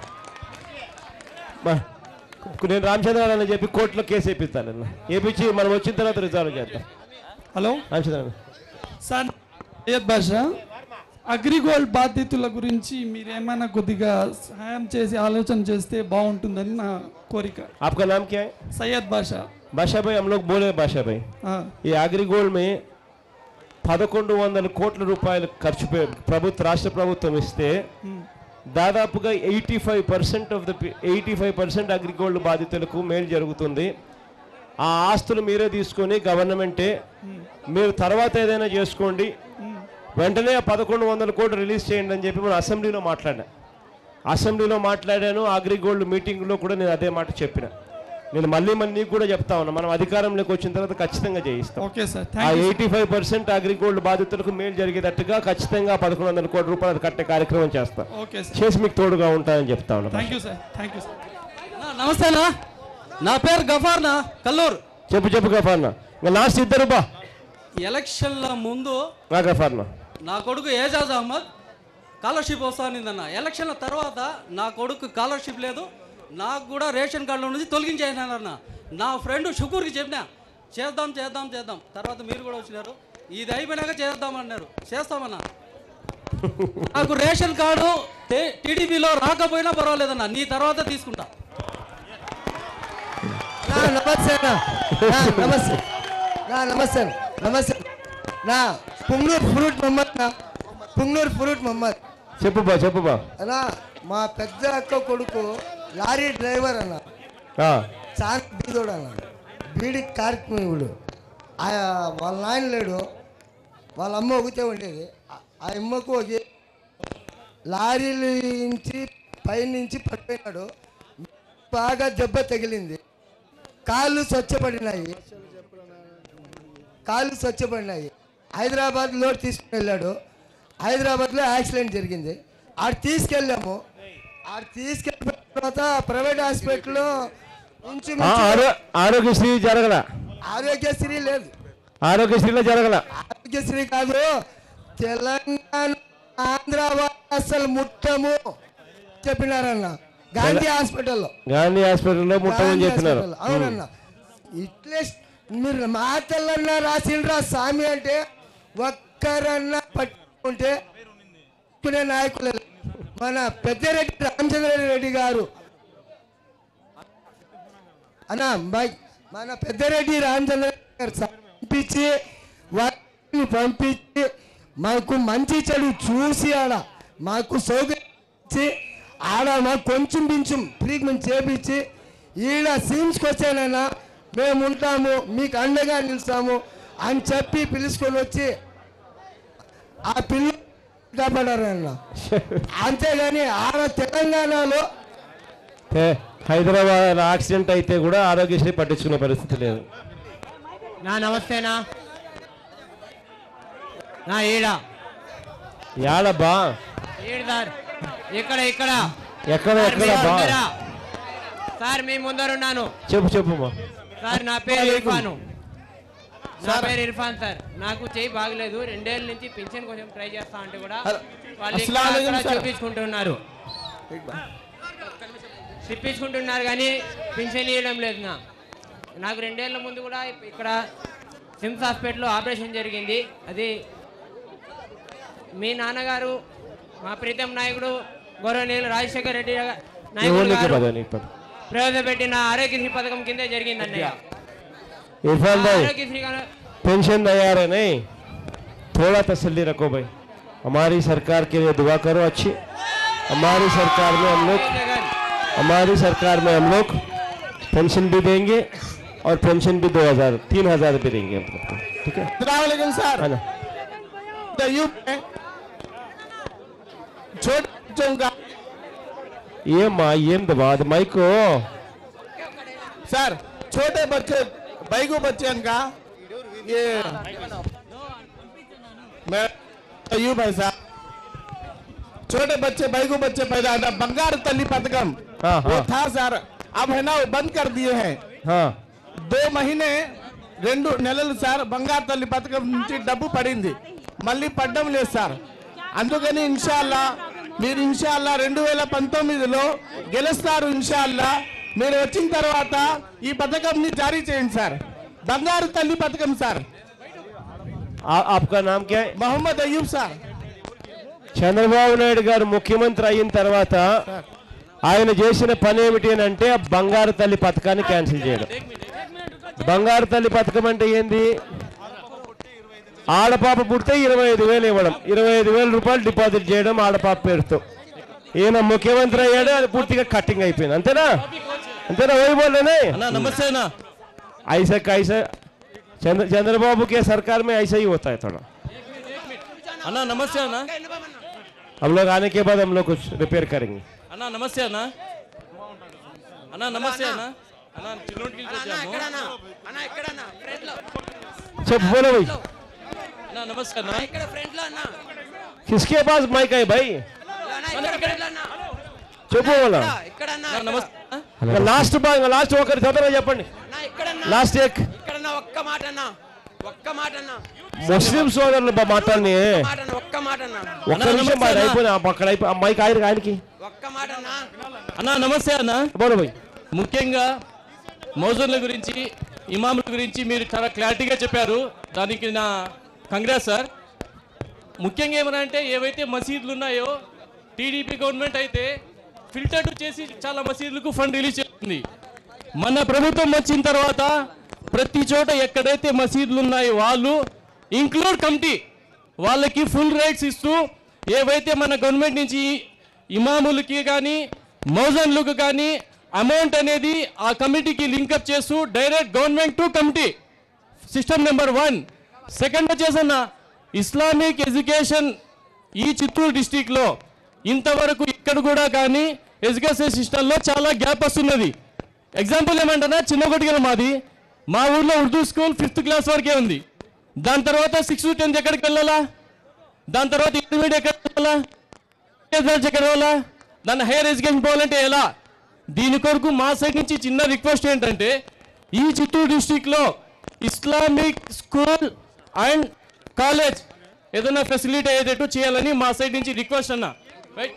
బా- నేను రామచంద్రరావు అని చెప్పి కోర్టులో కేసు వేపిస్తాను అన్న వేపించి మనం వచ్చిన తర్వాత రిజాల్వ్ చేద్దాం hello Ramachandra sir Syed Basha Agrigold బాధితుల గురించి మీరు ఏమైనా కొద్దిగా సహాయం చేసి ఆలోచన చేస్తే బాగుంటుందని నా కోరిక आपका नाम क्या है సయ్యద్ బాషా బాషా భాయ్ हम लोग बोले బాషా భాయ్ हाँ। ఈ అగ్రిగోల్డ్ మే పదకొండు వందల కోట్ల రూపాయలు ఖర్చు పె- ప్రభుత్వ రాష్ట్ర ప్రభుత్వం ఇస్తే దాదాపుగా eighty five percent of the eighty five percent Agrigold బాధితులకు మేలు జరుగుతుంది ఆ ఆస్తులు మీరే తీసుకొని గవర్నమెంటే మీరు తర్వాత ఏదైనా చేసుకోండి వెంటనే ఆ పదకొండు వందల కోట్లు రిలీజ్ చేయండి అని చెప్పి మనం అసెంబ్లీలో మాట్లాడా అసెంబ్లీలో మాట్లాడాను అగ్రిగోల్డ్ మీటింగ్లో కూడా నేను అదే మాట చెప్పిన నేను మళ్ళీ మళ్ళీ నీకు కూడా చెప్తా ఉన్నా మనం అధికారంలోకి వచ్చిన తర్వాత ఖచ్చితంగా చేయిస్తాం ఓకే సార్ ఆ thank you eighty five percent Agrigold బాధితులకు మేలు జరిగేటట్టుగా ఖచ్చితంగా పదకొండు వందల కోట్ల రూపాయలు కట్టే కార్యక్రమం చేస్తా ఓకే సార్ చేసి మీకు తోడుగా ఉంటానని చెప్తా ఉన్నా thank you sir thank you sir నమస్తేనా నా పేరు గఫార్నా కల్లూరు చెప్పు చెప్పు గఫార్నా ఇంకా లాస్ట్ ఇద్దరు బా ఎలక్షన్ల ముందు నా గఫార్నా నా కొడుకు ఏజాజ్ అహ్మద్ స్కాలర్షిప్ వస్తానిందన్న ఎలక్షన్ల తర్వాత నా కొడుకు స్కాలర్షిప్ లేదు నాకు కూడా రేషన్ కార్డులో నుంచి తొలగించేసినారన్న నా ఫ్రెండ్ షుకూర్కి చెప్పినా చేద్దాం చేద్దాం చేద్దాం తర్వాత మీరు కూడా వచ్చినారు ఇది అయిపోయినాక చేద్దామన్నారు చేస్తామన్నా నాకు రేషన్ కార్డు టీడీపీలో రాకపోయినా పర్వాలేదన్న నీ తర్వాత తీసుకుంటా నమస్తే అన్న. నా, నమస్తే నా నమస్తే అన్న. నమస్తే నా పుంగనూరు ఫ్రూట్ మహమ్మద్ నా పుంగనూరు ఫ్రూట్ మహమ్మద్ చెప్పు బా చెప్పు బా అన్నా మా పెద్ద అక్క కొడుకు లారీ డ్రైవర్ అన్న ఆ, చాలా బీదోడు అన్న బీడి కార్మికుడు ఆ వాళ్ళ నాయన లేడు వాళ్ళ అమ్మ ఒకతే ఉండేది ఆ- ఆ అమ్మకు ఒక లారీలు నుంచి పైనుంచి పడిపోయినాడు బాగా దెబ్బ తగిలింది కాళ్ళు స్వచ్ఛపడినాయి కాళ్ళు స్వచ్ఛపడినాయి హైదరాబాద్ లోడ్ తీసుకుని వెళ్ళాడు హైదరాబాద్లో యాక్సిడెంట్ జరిగింది ఆడ తీసుకెళ్ళాము ఆడ తీసుకెళ్ళిన తర్వాత ప్రైవేట్ హాస్పిటల్లో ఆ, ఇంచుమించు ఆరో- ఆరోగ్యశ్రీ జరగల ఆరోగ్యశ్రీ లేదు ఆరోగ్యశ్రీలో జరగల ఆరోగ్యశ్రీ కాదు తెలంగాణ ఆంధ్ర వాళ్ళు అసలు ముట్టము చెప్పినారన్న గాంధీ హాస్పిటల్లో గాంధీ హాస్పిటల్లో ముట్టమని గాంధీ చెప్పినారు హాస్పిటల్. అవునన్న ఇట్లే మీరు మాటలన్నా రాసిండ్రా స్వామి అంటే ఒక్కరన్నా పట్టుకుంటే పట్టుకునే నాయకులు లేరు. మన పెద్దరెడ్డి రామచంద్రారెడ్డి గారు అన్న బై మన పెద్దరెడ్డి రామచంద్రారెడ్డి గారు పంపించి వారిని పంపించి మాకు మంచి చెడు చూసి ఆడ మాకు సౌకర్యం ఇచ్చి ఆడ మాకు కొంచెం కొంచెం ట్రీట్మెంట్ చేపించి ఈడ సీమ్స్కి వచ్చానన్నా మేము ఉంటాము మీకు అండగా నిలుస్తాము అని చెప్పి పిలుచుకొని వచ్చి ఆ పిల్ల కాపాడారన్న అంతేగాని ఆడ తెలంగాణలో ఏ, హైదరాబాద్ యాక్సిడెంట్ అయితే కూడా ఆరోగ్యశ్రీ పట్టించుకునే పరిస్థితి లేదు నా నమస్తేనా నా ఈడ యాడబ్బా ఈడ సార్ ఇక్కడ ఇక్కడ ఎక్కడ సార్, ఎక్కడ మీ బా ముందర. సార్ మీ ముందర ఉన్నాను చెప్పు చెప్పు సార్ నా పేరు ఇర్ఫాను నా పేరు ఇర్ఫాన్ సార్ నాకు చేయి బాగలేదు రెండేళ్ళ నుంచి పింఛన్ కొంచెం ట్రై చేస్తా అంటే కూడా వాళ్ళు ఇక్కడ అస్సలాము అలైకుం అక్కడ సార్. చూపించుకుంటున్నారు తిప్పించుకుంటున్నారు కానీ పింఛన్ ఇవ్వడం లేదు నా నాకు రెండేళ్ల ముందు కూడా ఇక్కడ సిమ్స్ హాస్పిటల్లో ఆపరేషన్ జరిగింది అది మీ నాన్నగారు మా ప్రీతం నాయకుడు గౌరవనీయులు రాజశేఖర రెడ్డి గా- నాయకుడు ఎవరికి గారు పదని ఇప్పుడు ప్రవేశపెట్టిన ఆరోగ్యశ్రీ పథకం కిందే జరిగింది అన్నయ్య इरफान भाई ఆరోగ్యశ్రీ గా- पेंशन तैयार है नहीं थोड़ा तसल्ली रखो भाई हमारी सरकार के लिए दुआ करो अच्छी हमारी सरकार में हम लोग हमारी सरकार में हम लोग पेंशन भी देंगे और पेंशन भी दो हजार तीन हजार रुपये देंगे हम लोग को, ठीक है अलैक्म सर है ना द यूप में छोटे बच्चों का ये माँ ये दबाद माइक को सर छोटे बच्चे बैगू बच्चन का ये मैं अयूब है साहब छोटे बच्चे बैगू बच्चे पैदा था बंगार तली पथकम हाँ, वो हाँ। था सर अब है ना वो बंद कर दिए हैं हाँ దో మహినే రెండు నెలలు సార్ బంగారు తల్లి పథకం నుంచి డబ్బు పడింది మళ్ళీ పడ్డం లేదు సార్ అందుకని ఇన్షాల్లా మీరు ఇన్షాల్లా రెండు వేల పంతొమ్మిదిలో గెలుస్తారు ఇన్షాల్లా మీరు వచ్చిన తర్వాత ఈ పథకంని జారీ చేయండి సార్ బంగారు తల్లి పథకం సార్ ఆ- ఆప్కా నామ్ క్యా హై? మొహమ్మద్ అయ్యూబ్ సార్ చంద్రబాబు నాయుడు గారు ముఖ్యమంత్రి అయిన తర్వాత ఆయన చేసిన పని ఏమిటి అని అంటే ఆ బంగారు తల్లి పథకాన్ని క్యాన్సిల్ చేయడం బంగారు తల్లి పథకం అంటే ఏంది ఆడపాప పుడితే ఇరవై ఐదు వేలు ఇవ్వడం ఇరవై ఐదు వేల రూపాయలు డిపాజిట్ చేయడం ఆడపాప పేరుతో ఈయన ముఖ్యమంత్రి అయ్యాడు అది పూర్తిగా కట్టింగ్ అయిపోయింది అంతేనా అంతేనా ఓయిబోలేనే नमस्ते ना ऐसा कैसा चंद्र चंद्रबाबू के सरकार में ऐसा ही होता है थोड़ा अन्ना नमस्ते अण्णा हम लोग आने के बाद हम लोग कुछ रिपेयर करेंगे అన్నా నమస్తే అన్న అన్న నమస్తే అన్న అన్న చిన్నోటికి వచ్చాము सब बोलो भाई అన్న నమస్తే అన్న किसके पास माइक है भाई చెప్పు వాళ్ళ అన్న, నమస్తే లాస్ట్ బాగా లాస్ట్ ఒకరి తొందరగా చెప్పండి లాస్ట్ ఎక్ ఇక్కడ ఒక్క మాట అన్న ఒక్క మాట అన్న ముస్లిం సోదరులు బా మాట్లాడి మాట అన్న ఒక్క మాట అన్న ఒక్క నిమిషం మరి అయిపోయింది ఆ అక్కడ అయిపోయి ఆ మైక్ ఆయన ఆయనకి ఒక్క మాట అన్న అన్న నమస్తే అన్న బోలో భాయ్ ముఖ్యంగా మౌజన్ల గురించి ఇమాముల గురించి మీరు చాలా క్లారిటీగా చెప్పారు దానికి నా కంగ్రాస్ సార్ ముఖ్యంగా ఏమనంటే ఏవైతే మసీదులు ఉన్నాయో టీడీపీ గవర్నమెంట్ అయితే ఫిల్టర్ చేసి చాలా మసీదులకు ఫండ్ రిలీజ్ చేస్తుంది మన ప్రభుత్వం వచ్చిన తర్వాత ప్రతి చోట ఎక్కడైతే మసీదులు ఉన్నాయో వాళ్ళు ఇంక్లూడ్ కమిటీ వాళ్ళకి ఫుల్ రైట్స్ ఇస్తూ ఏవైతే మన గవర్నమెంట్ నుంచి ఇమాములకి కానీ మౌజన్లకు కానీ అమౌంట్ అనేది ఆ కమిటీకి లింకప్ చేస్తూ direct government to committee system number one second వచ్చేసన్న ఇస్లామిక్ ఎడ్యుకేషన్ ఈ చిత్తూరు డిస్టిక్లో ఇంతవరకు ఇక్కడ కూడా కానీ ఎడ్యుకేషన్ సిస్టంలో చాలా గ్యాప్ వస్తున్నది ఎగ్జాంపుల్ ఏమంటారా చిన్న కొట్టుకెళ్ళ మాది మా ఊర్లో ఉర్దూ స్కూల్ ఫిఫ్త్ క్లాస్ వరకే ఉంది దాని తర్వాత సిక్స్త్ టెన్త్ ఎక్కడికి వెళ్ళాలా దాని తర్వాత ఇంటర్మీడియట్ ఎక్కడికి వెళ్ళాలా ఎక్కడికి వెళ్ళాలా దాన్ని హైయర్ ఎడ్యుకేషన్ పోవాలంటే ఎలా దీని కొరకు మా సైడ్ నుంచి చిన్న రిక్వెస్ట్ ఏంటంటే ఈ చిత్తూరు డిస్టిక్లో ఇస్లామిక్ స్కూల్ అండ్ కాలేజ్ ఏదైనా ఫెసిలిటీ అయ్యేటట్టు చేయాలని మా సైడ్ నుంచి రిక్వెస్ట్ అన్న రైట్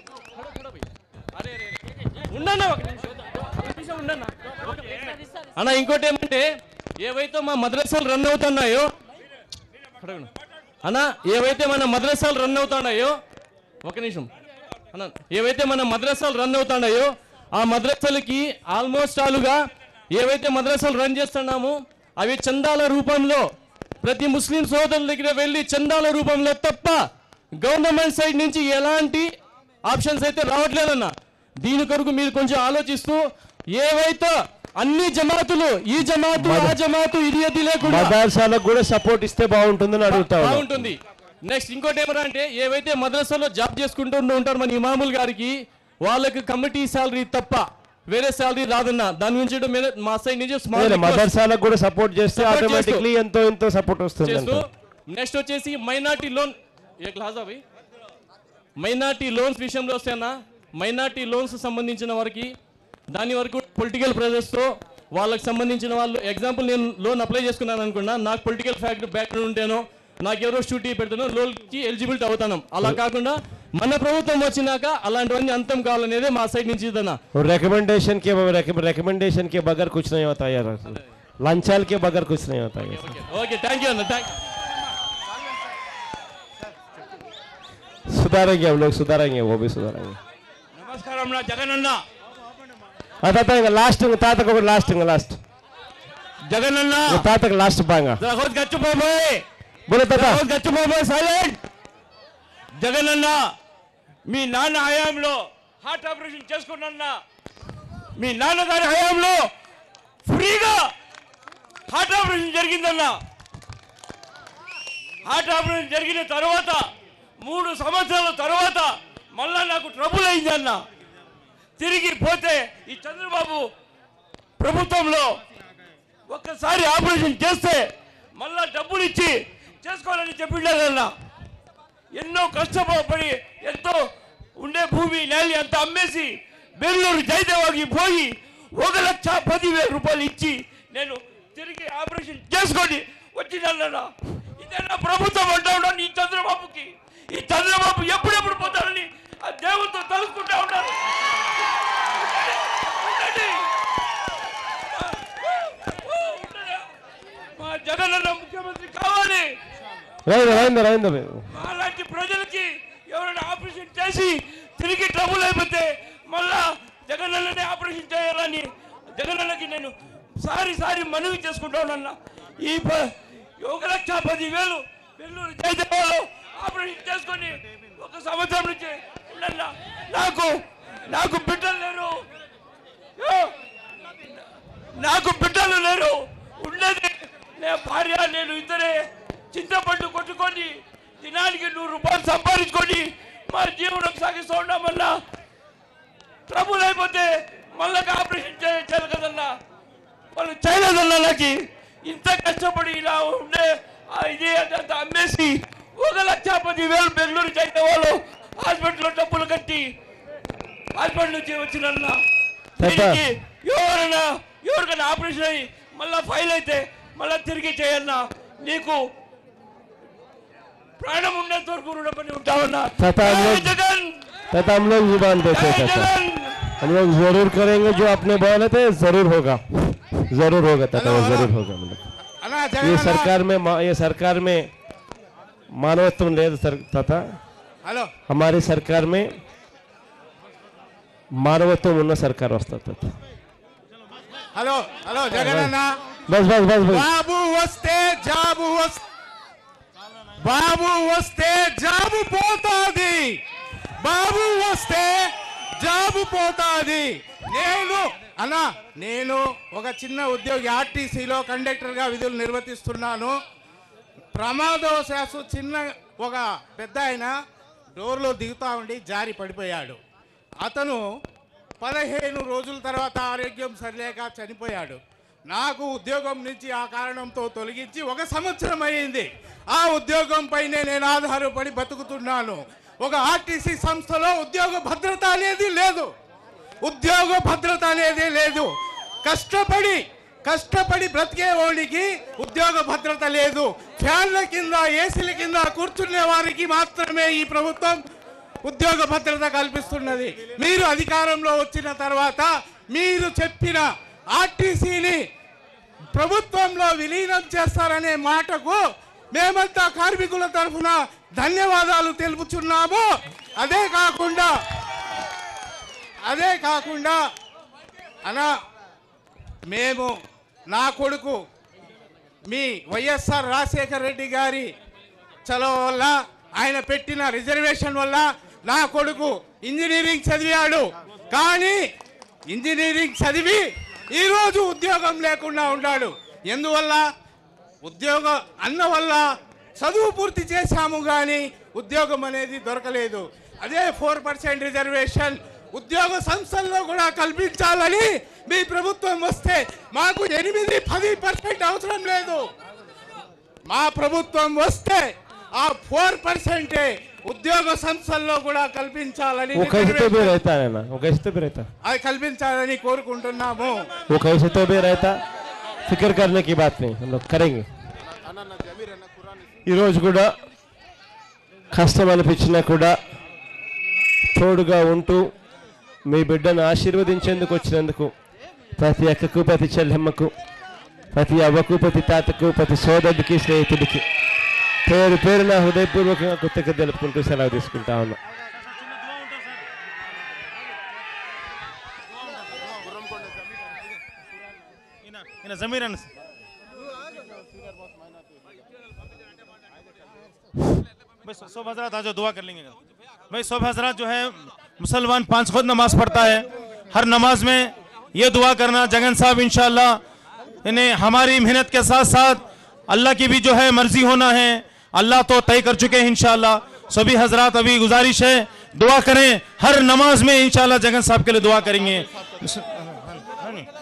ఉండన్నా ఒక నిమిషం. ఒక నిమిషం ఉండన్నా. అన్న ఇంకోటి ఏమంటే ఏవైతే మా మద్రసాలు రన్ అవుతున్నాయో అడగను. అన్న ఏవైతే మన మద్రసాలు రన్ అవుతున్నాయో ఒక నిమిషం అన్న ఏవైతే మన మద్రసాలు రన్ అవుతున్నాయో ఆ మద్రసాలకి ఆల్మోస్ట్ ఆలుగా ఏవైతే మద్రసాలు రన్ చేస్తున్నామో అవి చందాల రూపంలో ప్రతి ముస్లిం సోదరుల దగ్గర వెళ్ళి చందాల రూపంలో తప్ప గవర్నమెంట్ సైడ్ నుంచి ఎలాంటి ఆప్షన్స్ అయితే రావట్లేదన్న దీని కొరకు మీరు కొంచెం ఆలోచిస్తూ ఏవైతే అన్ని జమాతులు ఈ జమాతు ఆ జమాతు ఇది అది లేకుండా మదర్సాలకు కూడా సపోర్ట్ ఇస్తే బాగుంటుందని అడుగుతా ఉన్నాం. బాగుంటుంది నెక్స్ట్ ఇంకోటి ఏమరా అంటే ఏవైతే మద్రసాలో జాబ్ చేసుకుంటూ ఉంటారు మన ఇమాముల్ గారికి వాళ్ళకి కమిటీ శాలరీ తప్ప వేరే శాలరీ రాదన్న దాని నుంచి కూడా మీద- మా సైడ్ నుంచి small అదే request మదర్సాలకు కూడా సపోర్ట్ చేస్తే Support చేస్తూ. ఆటోమేటిక్లీ ఎంతో ఎంతో సపోర్ట్ వస్తుంది చేస్తూ అంట. నెక్స్ట్ వచ్చేసి మైనార్టీ లోన్ ఏ క్లాస్ అవి మైనార్టీ లోన్స్ విషయంలో వస్తేనా మైనార్టీ లోన్స్ సంబంధించిన వారికి దాని వరకు పొలిటికల్ ప్రెజర్స్తో వాళ్ళకి సంబంధించిన వాళ్ళు ఎగ్జాంపుల్ నేను లోన్ అప్లై చేసుకున్నాను అనుకున్నా నాకు పొలిటికల్ ఫ్యాక్ట్ బ్యాక్గ్రౌండ్ ఉంటేనో నాకు ఎవరో షూటీ పెడతానో లోన్కి ఎలిజిబిలిటీ అవుతాను అలా కాకుండా మన ప్రభుత్వం వచ్చినాక అలాంటివన్నీ అంతం కావాలనేది మా సైడ్ నుంచి ఇదన్నా और रिकमेंडेशन के रिकमेंडेशन के बगैर कुछ नहीं होता यार लंचाल के बगैर कुछ नहीं होता है ఓకే థ్యాంక్ యూ అన్న థ్యాంక్ सुधारेंगे हम लोग सुधारेंगे वो भी सुधारेंगे నమస్కారం నా జగనన్న అదే ఇంకా లాస్ట్ ఇంకా తాతకు ఒకటి లాస్ట్ ఇంకా లాస్ట్ జగనన్న ఇంకా తాతకు లాస్ట్ బాగా రాహుల్ గచ్చిపోబోయ్ బోలో తాత రాహుల్ గచ్చిపోబోయ్ సైలెంట్ జగనన్న మీ నాన్న హయాంలో హార్ట్ ఆపరేషన్ చేసుకున్నా మీ నాన్నగారి హయాంలో ఫ్రీగా హార్ట్ ఆపరేషన్ జరిగిందన్న హార్ట్ ఆపరేషన్ జరిగిన తర్వాత మూడు సంవత్సరాల తర్వాత మళ్ళా నాకు ట్రబుల్ అయిందన్న తిరిగి పోతే ఈ చంద్రబాబు ప్రభుత్వంలో ఒక్కసారి ఆపరేషన్ చేస్తే మళ్ళా డబ్బులు ఇచ్చి చేసుకోవాలని చెప్పిండేదన్న ఎన్నో కష్టపడి ఎంతో ఉండే భూమి నేలి అంతా అమ్మేసి బెంగళూరు జయదేవాకి పోయి ఒక లక్ష పదివేల రూపాయలు ఇచ్చి నేను తిరిగి ఆపరేషన్ చేసుకొని వచ్చిందన్న ఇదేనా ప్రభుత్వం అంటా ఉన్నాను ఈ చంద్రబాబుకి ఈ చంద్రబాబు ఎప్పుడెప్పుడు పోతారని ఆ దేవుడితో తలుసుకుంటా ఉన్నారు ఉండండి. మా జగన్ అన్న ముఖ్యమంత్రి కావాలి రవీంద్ర రవీంద్ర రవీంద్ర అలాంటి ప్రజలకి ఎవరైనా ఆపరేషన్ చేసి తిరిగి ట్రబుల్ అయిపోతే మళ్ళా జగనన్ననే ఆపరేషన్ చేయాలని జగనన్నకి నేను సారి సారి మనవి చేసుకుంటా ఉన్నా ఈ ప- ఒక లక్ష పది వేలు నెల్లూరు జయదేవాలు ఆపరేషన్ చేసుకొని ఒక సంవత్సరం నుంచి ఉండన్నా నాకు నాకు బిడ్డలు లేరు యో, నాకు బిడ్డలు లేరు ఉండేది నేను భార్య నేను ఇద్దరే చింతపండు కొట్టుకొని దినానికి నూరు రూపాయలు సంపాదించుకొని మా జీవనం సాగిస్తూ ఉన్నామన్నా ట్రబుల్ అయిపోతే మళ్ళీ ఆపరేషన్ చేయాలి కదన్నా వాళ్ళు చేయలేదన్నా నాకు ఇంత కష్టపడి ఇలా ఉండే ఆ ఇది అదంతా అమ్మేసి ఒక లక్ష పది వేలు బెంగళూరు చేసిన వాళ్ళు హాస్పిటల్లో డబ్బులు కట్టి హాస్పిటల్ నుంచి వచ్చినన్నా దీనికి ఎవరైనా ఎవరికైనా ఆపరేషన్ అయ్యి మళ్ళా ఫైల్ అయితే మళ్ళా తిరిగి చేయన్నా నీకు ప్రాణం ఉన్నంత వరకు రుణపడి ఉంటావన్నా तथा हम జై लोग జగన్ तथा हम लोग जुबान देते जय तथा जगन हम लोग जरूर करेंगे जो आपने बोले थे जरूर होगा जरूर होगा तथा वो जरूर होगा मतलब ये सरकार में मा- ये सरकार में मानवत्व లేదు सर तथा హలో हमारी सरकार में మానవత్వం ఉన్న సర్కార్ వస్తుంది తథా హలో హలో జగన్ అన్న బస్ బస్ బస్ బస్ బాబు వస్తే జాబు వస్తే బాబు వస్తే జాబు పోతాది బాబు వస్తే జాబు పోతాది నేను అన్న నేను ఒక చిన్న ఉద్యోగి ఆర్టీసీలో కండక్టర్గా విధులు నిర్వర్తిస్తున్నాను ప్రమాదవశాత్తు చిన్న ఒక పెద్ద ఆయన డోర్లో దిగుతా ఉండి జారి పడిపోయాడు అతను పదిహేను రోజుల తర్వాత ఆరోగ్యం సరిలేక చనిపోయాడు నాకు ఉద్యోగం నుంచి ఆ కారణంతో తొలగించి ఒక సంవత్సరం అయింది ఆ ఉద్యోగం పైనే నేను ఆధారపడి బతుకుతున్నాను ఒక ఆర్టీసీ సంస్థలో ఉద్యోగ భద్రత అనేది లేదు ఉద్యోగ భద్రత అనేది లేదు కష్టపడి కష్టపడి బ్రతికేవాడికి ఉద్యోగ భద్రత లేదు ఫ్యాన్ల కింద ఏసీల కింద కూర్చునే వారికి మాత్రమే ఈ ప్రభుత్వం ఉద్యోగ భద్రత కల్పిస్తున్నది మీరు అధికారంలో వచ్చిన తర్వాత మీరు చెప్పిన ఆర్టీసీని ప్రభుత్వంలో విలీనం చేస్తారనే మాటకు మేమంతా కార్మికుల తరఫున ధన్యవాదాలు తెలుపుచున్నాము అదే కాకుండా అదే కాకుండా అనా మేము నా కొడుకు మీ వైఎస్ఆర్ రాజశేఖర రెడ్డి గారి చలవ వల్ల ఆయన పెట్టిన రిజర్వేషన్ వల్ల నా కొడుకు ఇంజనీరింగ్ చదివాడు కానీ ఇంజనీరింగ్ చదివి ఈరోజు ఉద్యోగం లేకుండా ఉన్నాడు ఎందువల్ల ఉద్యోగ అన్న వల్ల చదువు పూర్తి చేశాము కానీ ఉద్యోగం అనేది దొరకలేదు అదే ఫోర్ పర్సెంట్ రిజర్వేషన్ ఉద్యోగ సంస్థల్లో కూడా కల్పించాలని మీ ప్రభుత్వం వస్తే మాకు ఎనిమిది పది పర్సెంట్ అవసరం లేదు మా ప్రభుత్వం వస్తే ఆ ఫోర్ పర్సెంటే ఉద్యోగ సంస్థల్లో కూడా కల్పించాలని वो कैसे तो भी reservation- रहता है ना वो कैसे तो भी रहता అది కల్పించాలని కోరుకుంటున్నాము वो कैसे तो भी रहता फिक्र करने की बात नहीं हम लोग करेंगे ఈరోజు కూడా కష్టం అనిపించినా కూడా తోడుగా ఉంటూ మీ బిడ్డను ఆశీర్వదించేందుకు వచ్చినందుకు ప్రతి అక్కకు ప్రతి చెల్లెమ్మకు ప్రతి అవ్వకు ప్రతి తాతకు ప్రతి సోదరుడికి స్నేహితుడికి పేరు పేరున హృదయపూర్వకంగా కృతజ్ఞత తెలుపుకుంటూ సెలవు తీసుకుంటా ఉన్నా इन जमीरन भाई सब हजरात आज दुआ कर लेंगे भाई सब हजरात जो है मुसलमान पांच खुद नमाज पढ़ता है हर नमाज में ये दुआ करना जगन साहब इंशाल्लाह इन्हें हमारी मेहनत के साथ साथ अल्लाह की भी जो है मर्जी होना है अल्लाह तो तय कर चुके हैं इंशाल्लाह सभी हजरात अभी गुजारिश है दुआ करें हर नमाज में इंशाल्लाह जगन साहब के लिए दुआ करेंगे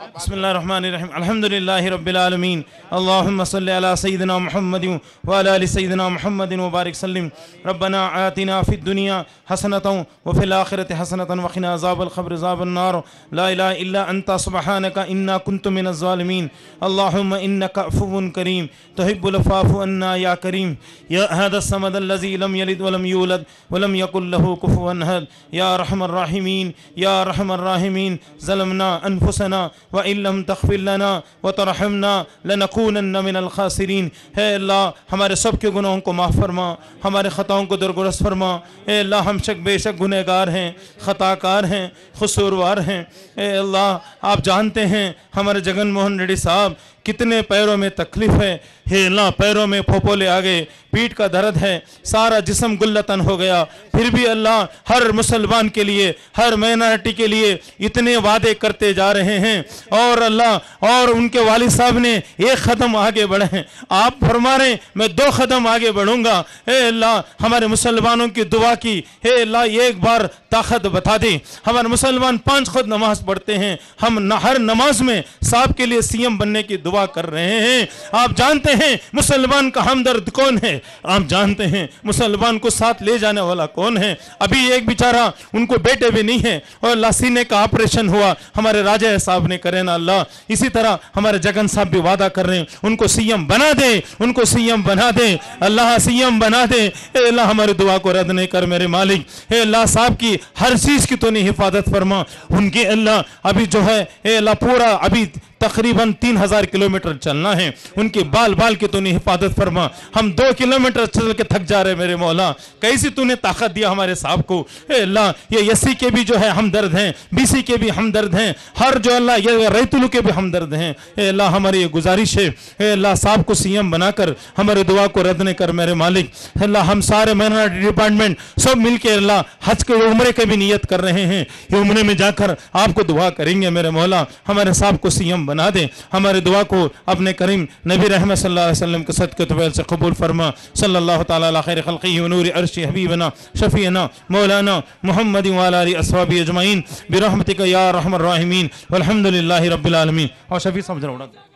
بسم الله الرحمن الرحيم الحمد لله رب العالمين اللهم صل على سيدنا محمد وعلى ال سيدنا محمد وبارك سلم ربنا آتنا في الدنيا حسنة وفي الآخرة حسنة وقنا عذاب الخبر عذاب النار لا إله إلا أنت سبحانك إنا كنت من الظالمين اللهم إنك عفو كريم تحب العفو عنا يا كريم يا هذا الصمد الذي لم يلد ولم يولد ولم يكن له كفوا أحد يا أرحم الراحمين يا أرحم الراحمين ظلمنا أنفسنا وإن لم تغفر لنا وترحمنا لنكونن من الخاسرين है अल्लाह हमारे सब के गुनाहों को माफ़ फरमा हमारे ख़ताओं को दरगुरस फरमा ए अल्लाह हम शक बेशक गुनहगार हैं ख़ताकार हैं कसूरवार हैं ए अल्लाह आप जानते हैं हमारे जगन मोहन रेड्डी साहब कितने पैरों में तकलीफ है हे अल्लाह पैरों में फोपोले आ गए पीठ का दर्द है सारा जिस्म गुल्लतन हो गया फिर भी अल्लाह हर मुसलमान के लिए हर माइनॉरिटी के लिए इतने वादे करते जा रहे हैं और अल्लाह और उनके वालिद साहब ने एक कदम आगे बढ़े हैं आप फरमा रहे हैं, मैं दो कदम आगे बढ़ूंगा हे अल्लाह हमारे मुसलमानों की दुआ की हे अल्लाह एक बार ताकत बता दे हमारे मुसलमान पांच खुद नमाज पढ़ते हैं हम न, हर नमाज में साहब के लिए सीएम बनने की दुआ कर रहे हैं आप जानते हैं मुसलमान का हमदर्द कौन है आप जानते हैं मुसलमान को साथ ले जाने वाला कौन है अभी एक बेचारा उनको बेटे भी नहीं है और अल्लाह सीने का ऑपरेशन हुआ हमारे राजा साहब ने करे ना अल्लाह इसी तरह हमारे जगन साहब भी वादा कर रहे हैं उनको सीएम बना दे उनको सीएम बना दे अल्लाह सीएम बना दे ए अल्लाह हमारी दुआ को रद्द नहीं कर मेरे मालिक हे अल्लाह साहब की हर चीज की तो नहीं हिफाजत फरमा उनके अल्लाह अभी जो है ए अल्लाह पूरा अभी तकरीबन तीन हजार किलोमीटर चलना है उनके बाल बाल की तूने हिफाजत फरमा हम दो किलोमीटर चल के थक जा रहे मेरे मौला कैसी तूने ताकत दिया हमारे साहब को ए अल्लाह ये एस के भी जो है हमदर्द हैं बीसी के भी हमदर्द हैं हर जो अल्लाह ये रैतुलू के भी हमदर्द हैं ए अल्लाह हमारी ये गुजारिश है ए अल्लाह साहब को सीएम बनाकर हमारे दुआ को रद्द नहीं कर मेरे मालिक अल्लाह हम सारे माइनॉरिटी डिपार्टमेंट सब मिलके अल्लाह हज के उम्र के भी नियत कर रहे हैं ये उम्र में जाकर आपको दुआ करेंगे मेरे मौला हमारे साहब को सीएम बना दे हमारे दुआ को अपने करीम नबी रहमत सल्लल्लाहु अलैहि वसल्लम के सदक़े तबैल से कबूल फरमा सल्लल्लाहु ताला अला खैर खल्क़ी व नूर अर्शी हबीबना शफीना मौलाना मोहम्मद व अला आलि अस्हाबी अजमईन बिरहमतिका या रहमर राहिमीन वल्हम्दुलिल्लाहि रब्बिल आलमीन और शफी समझ रहा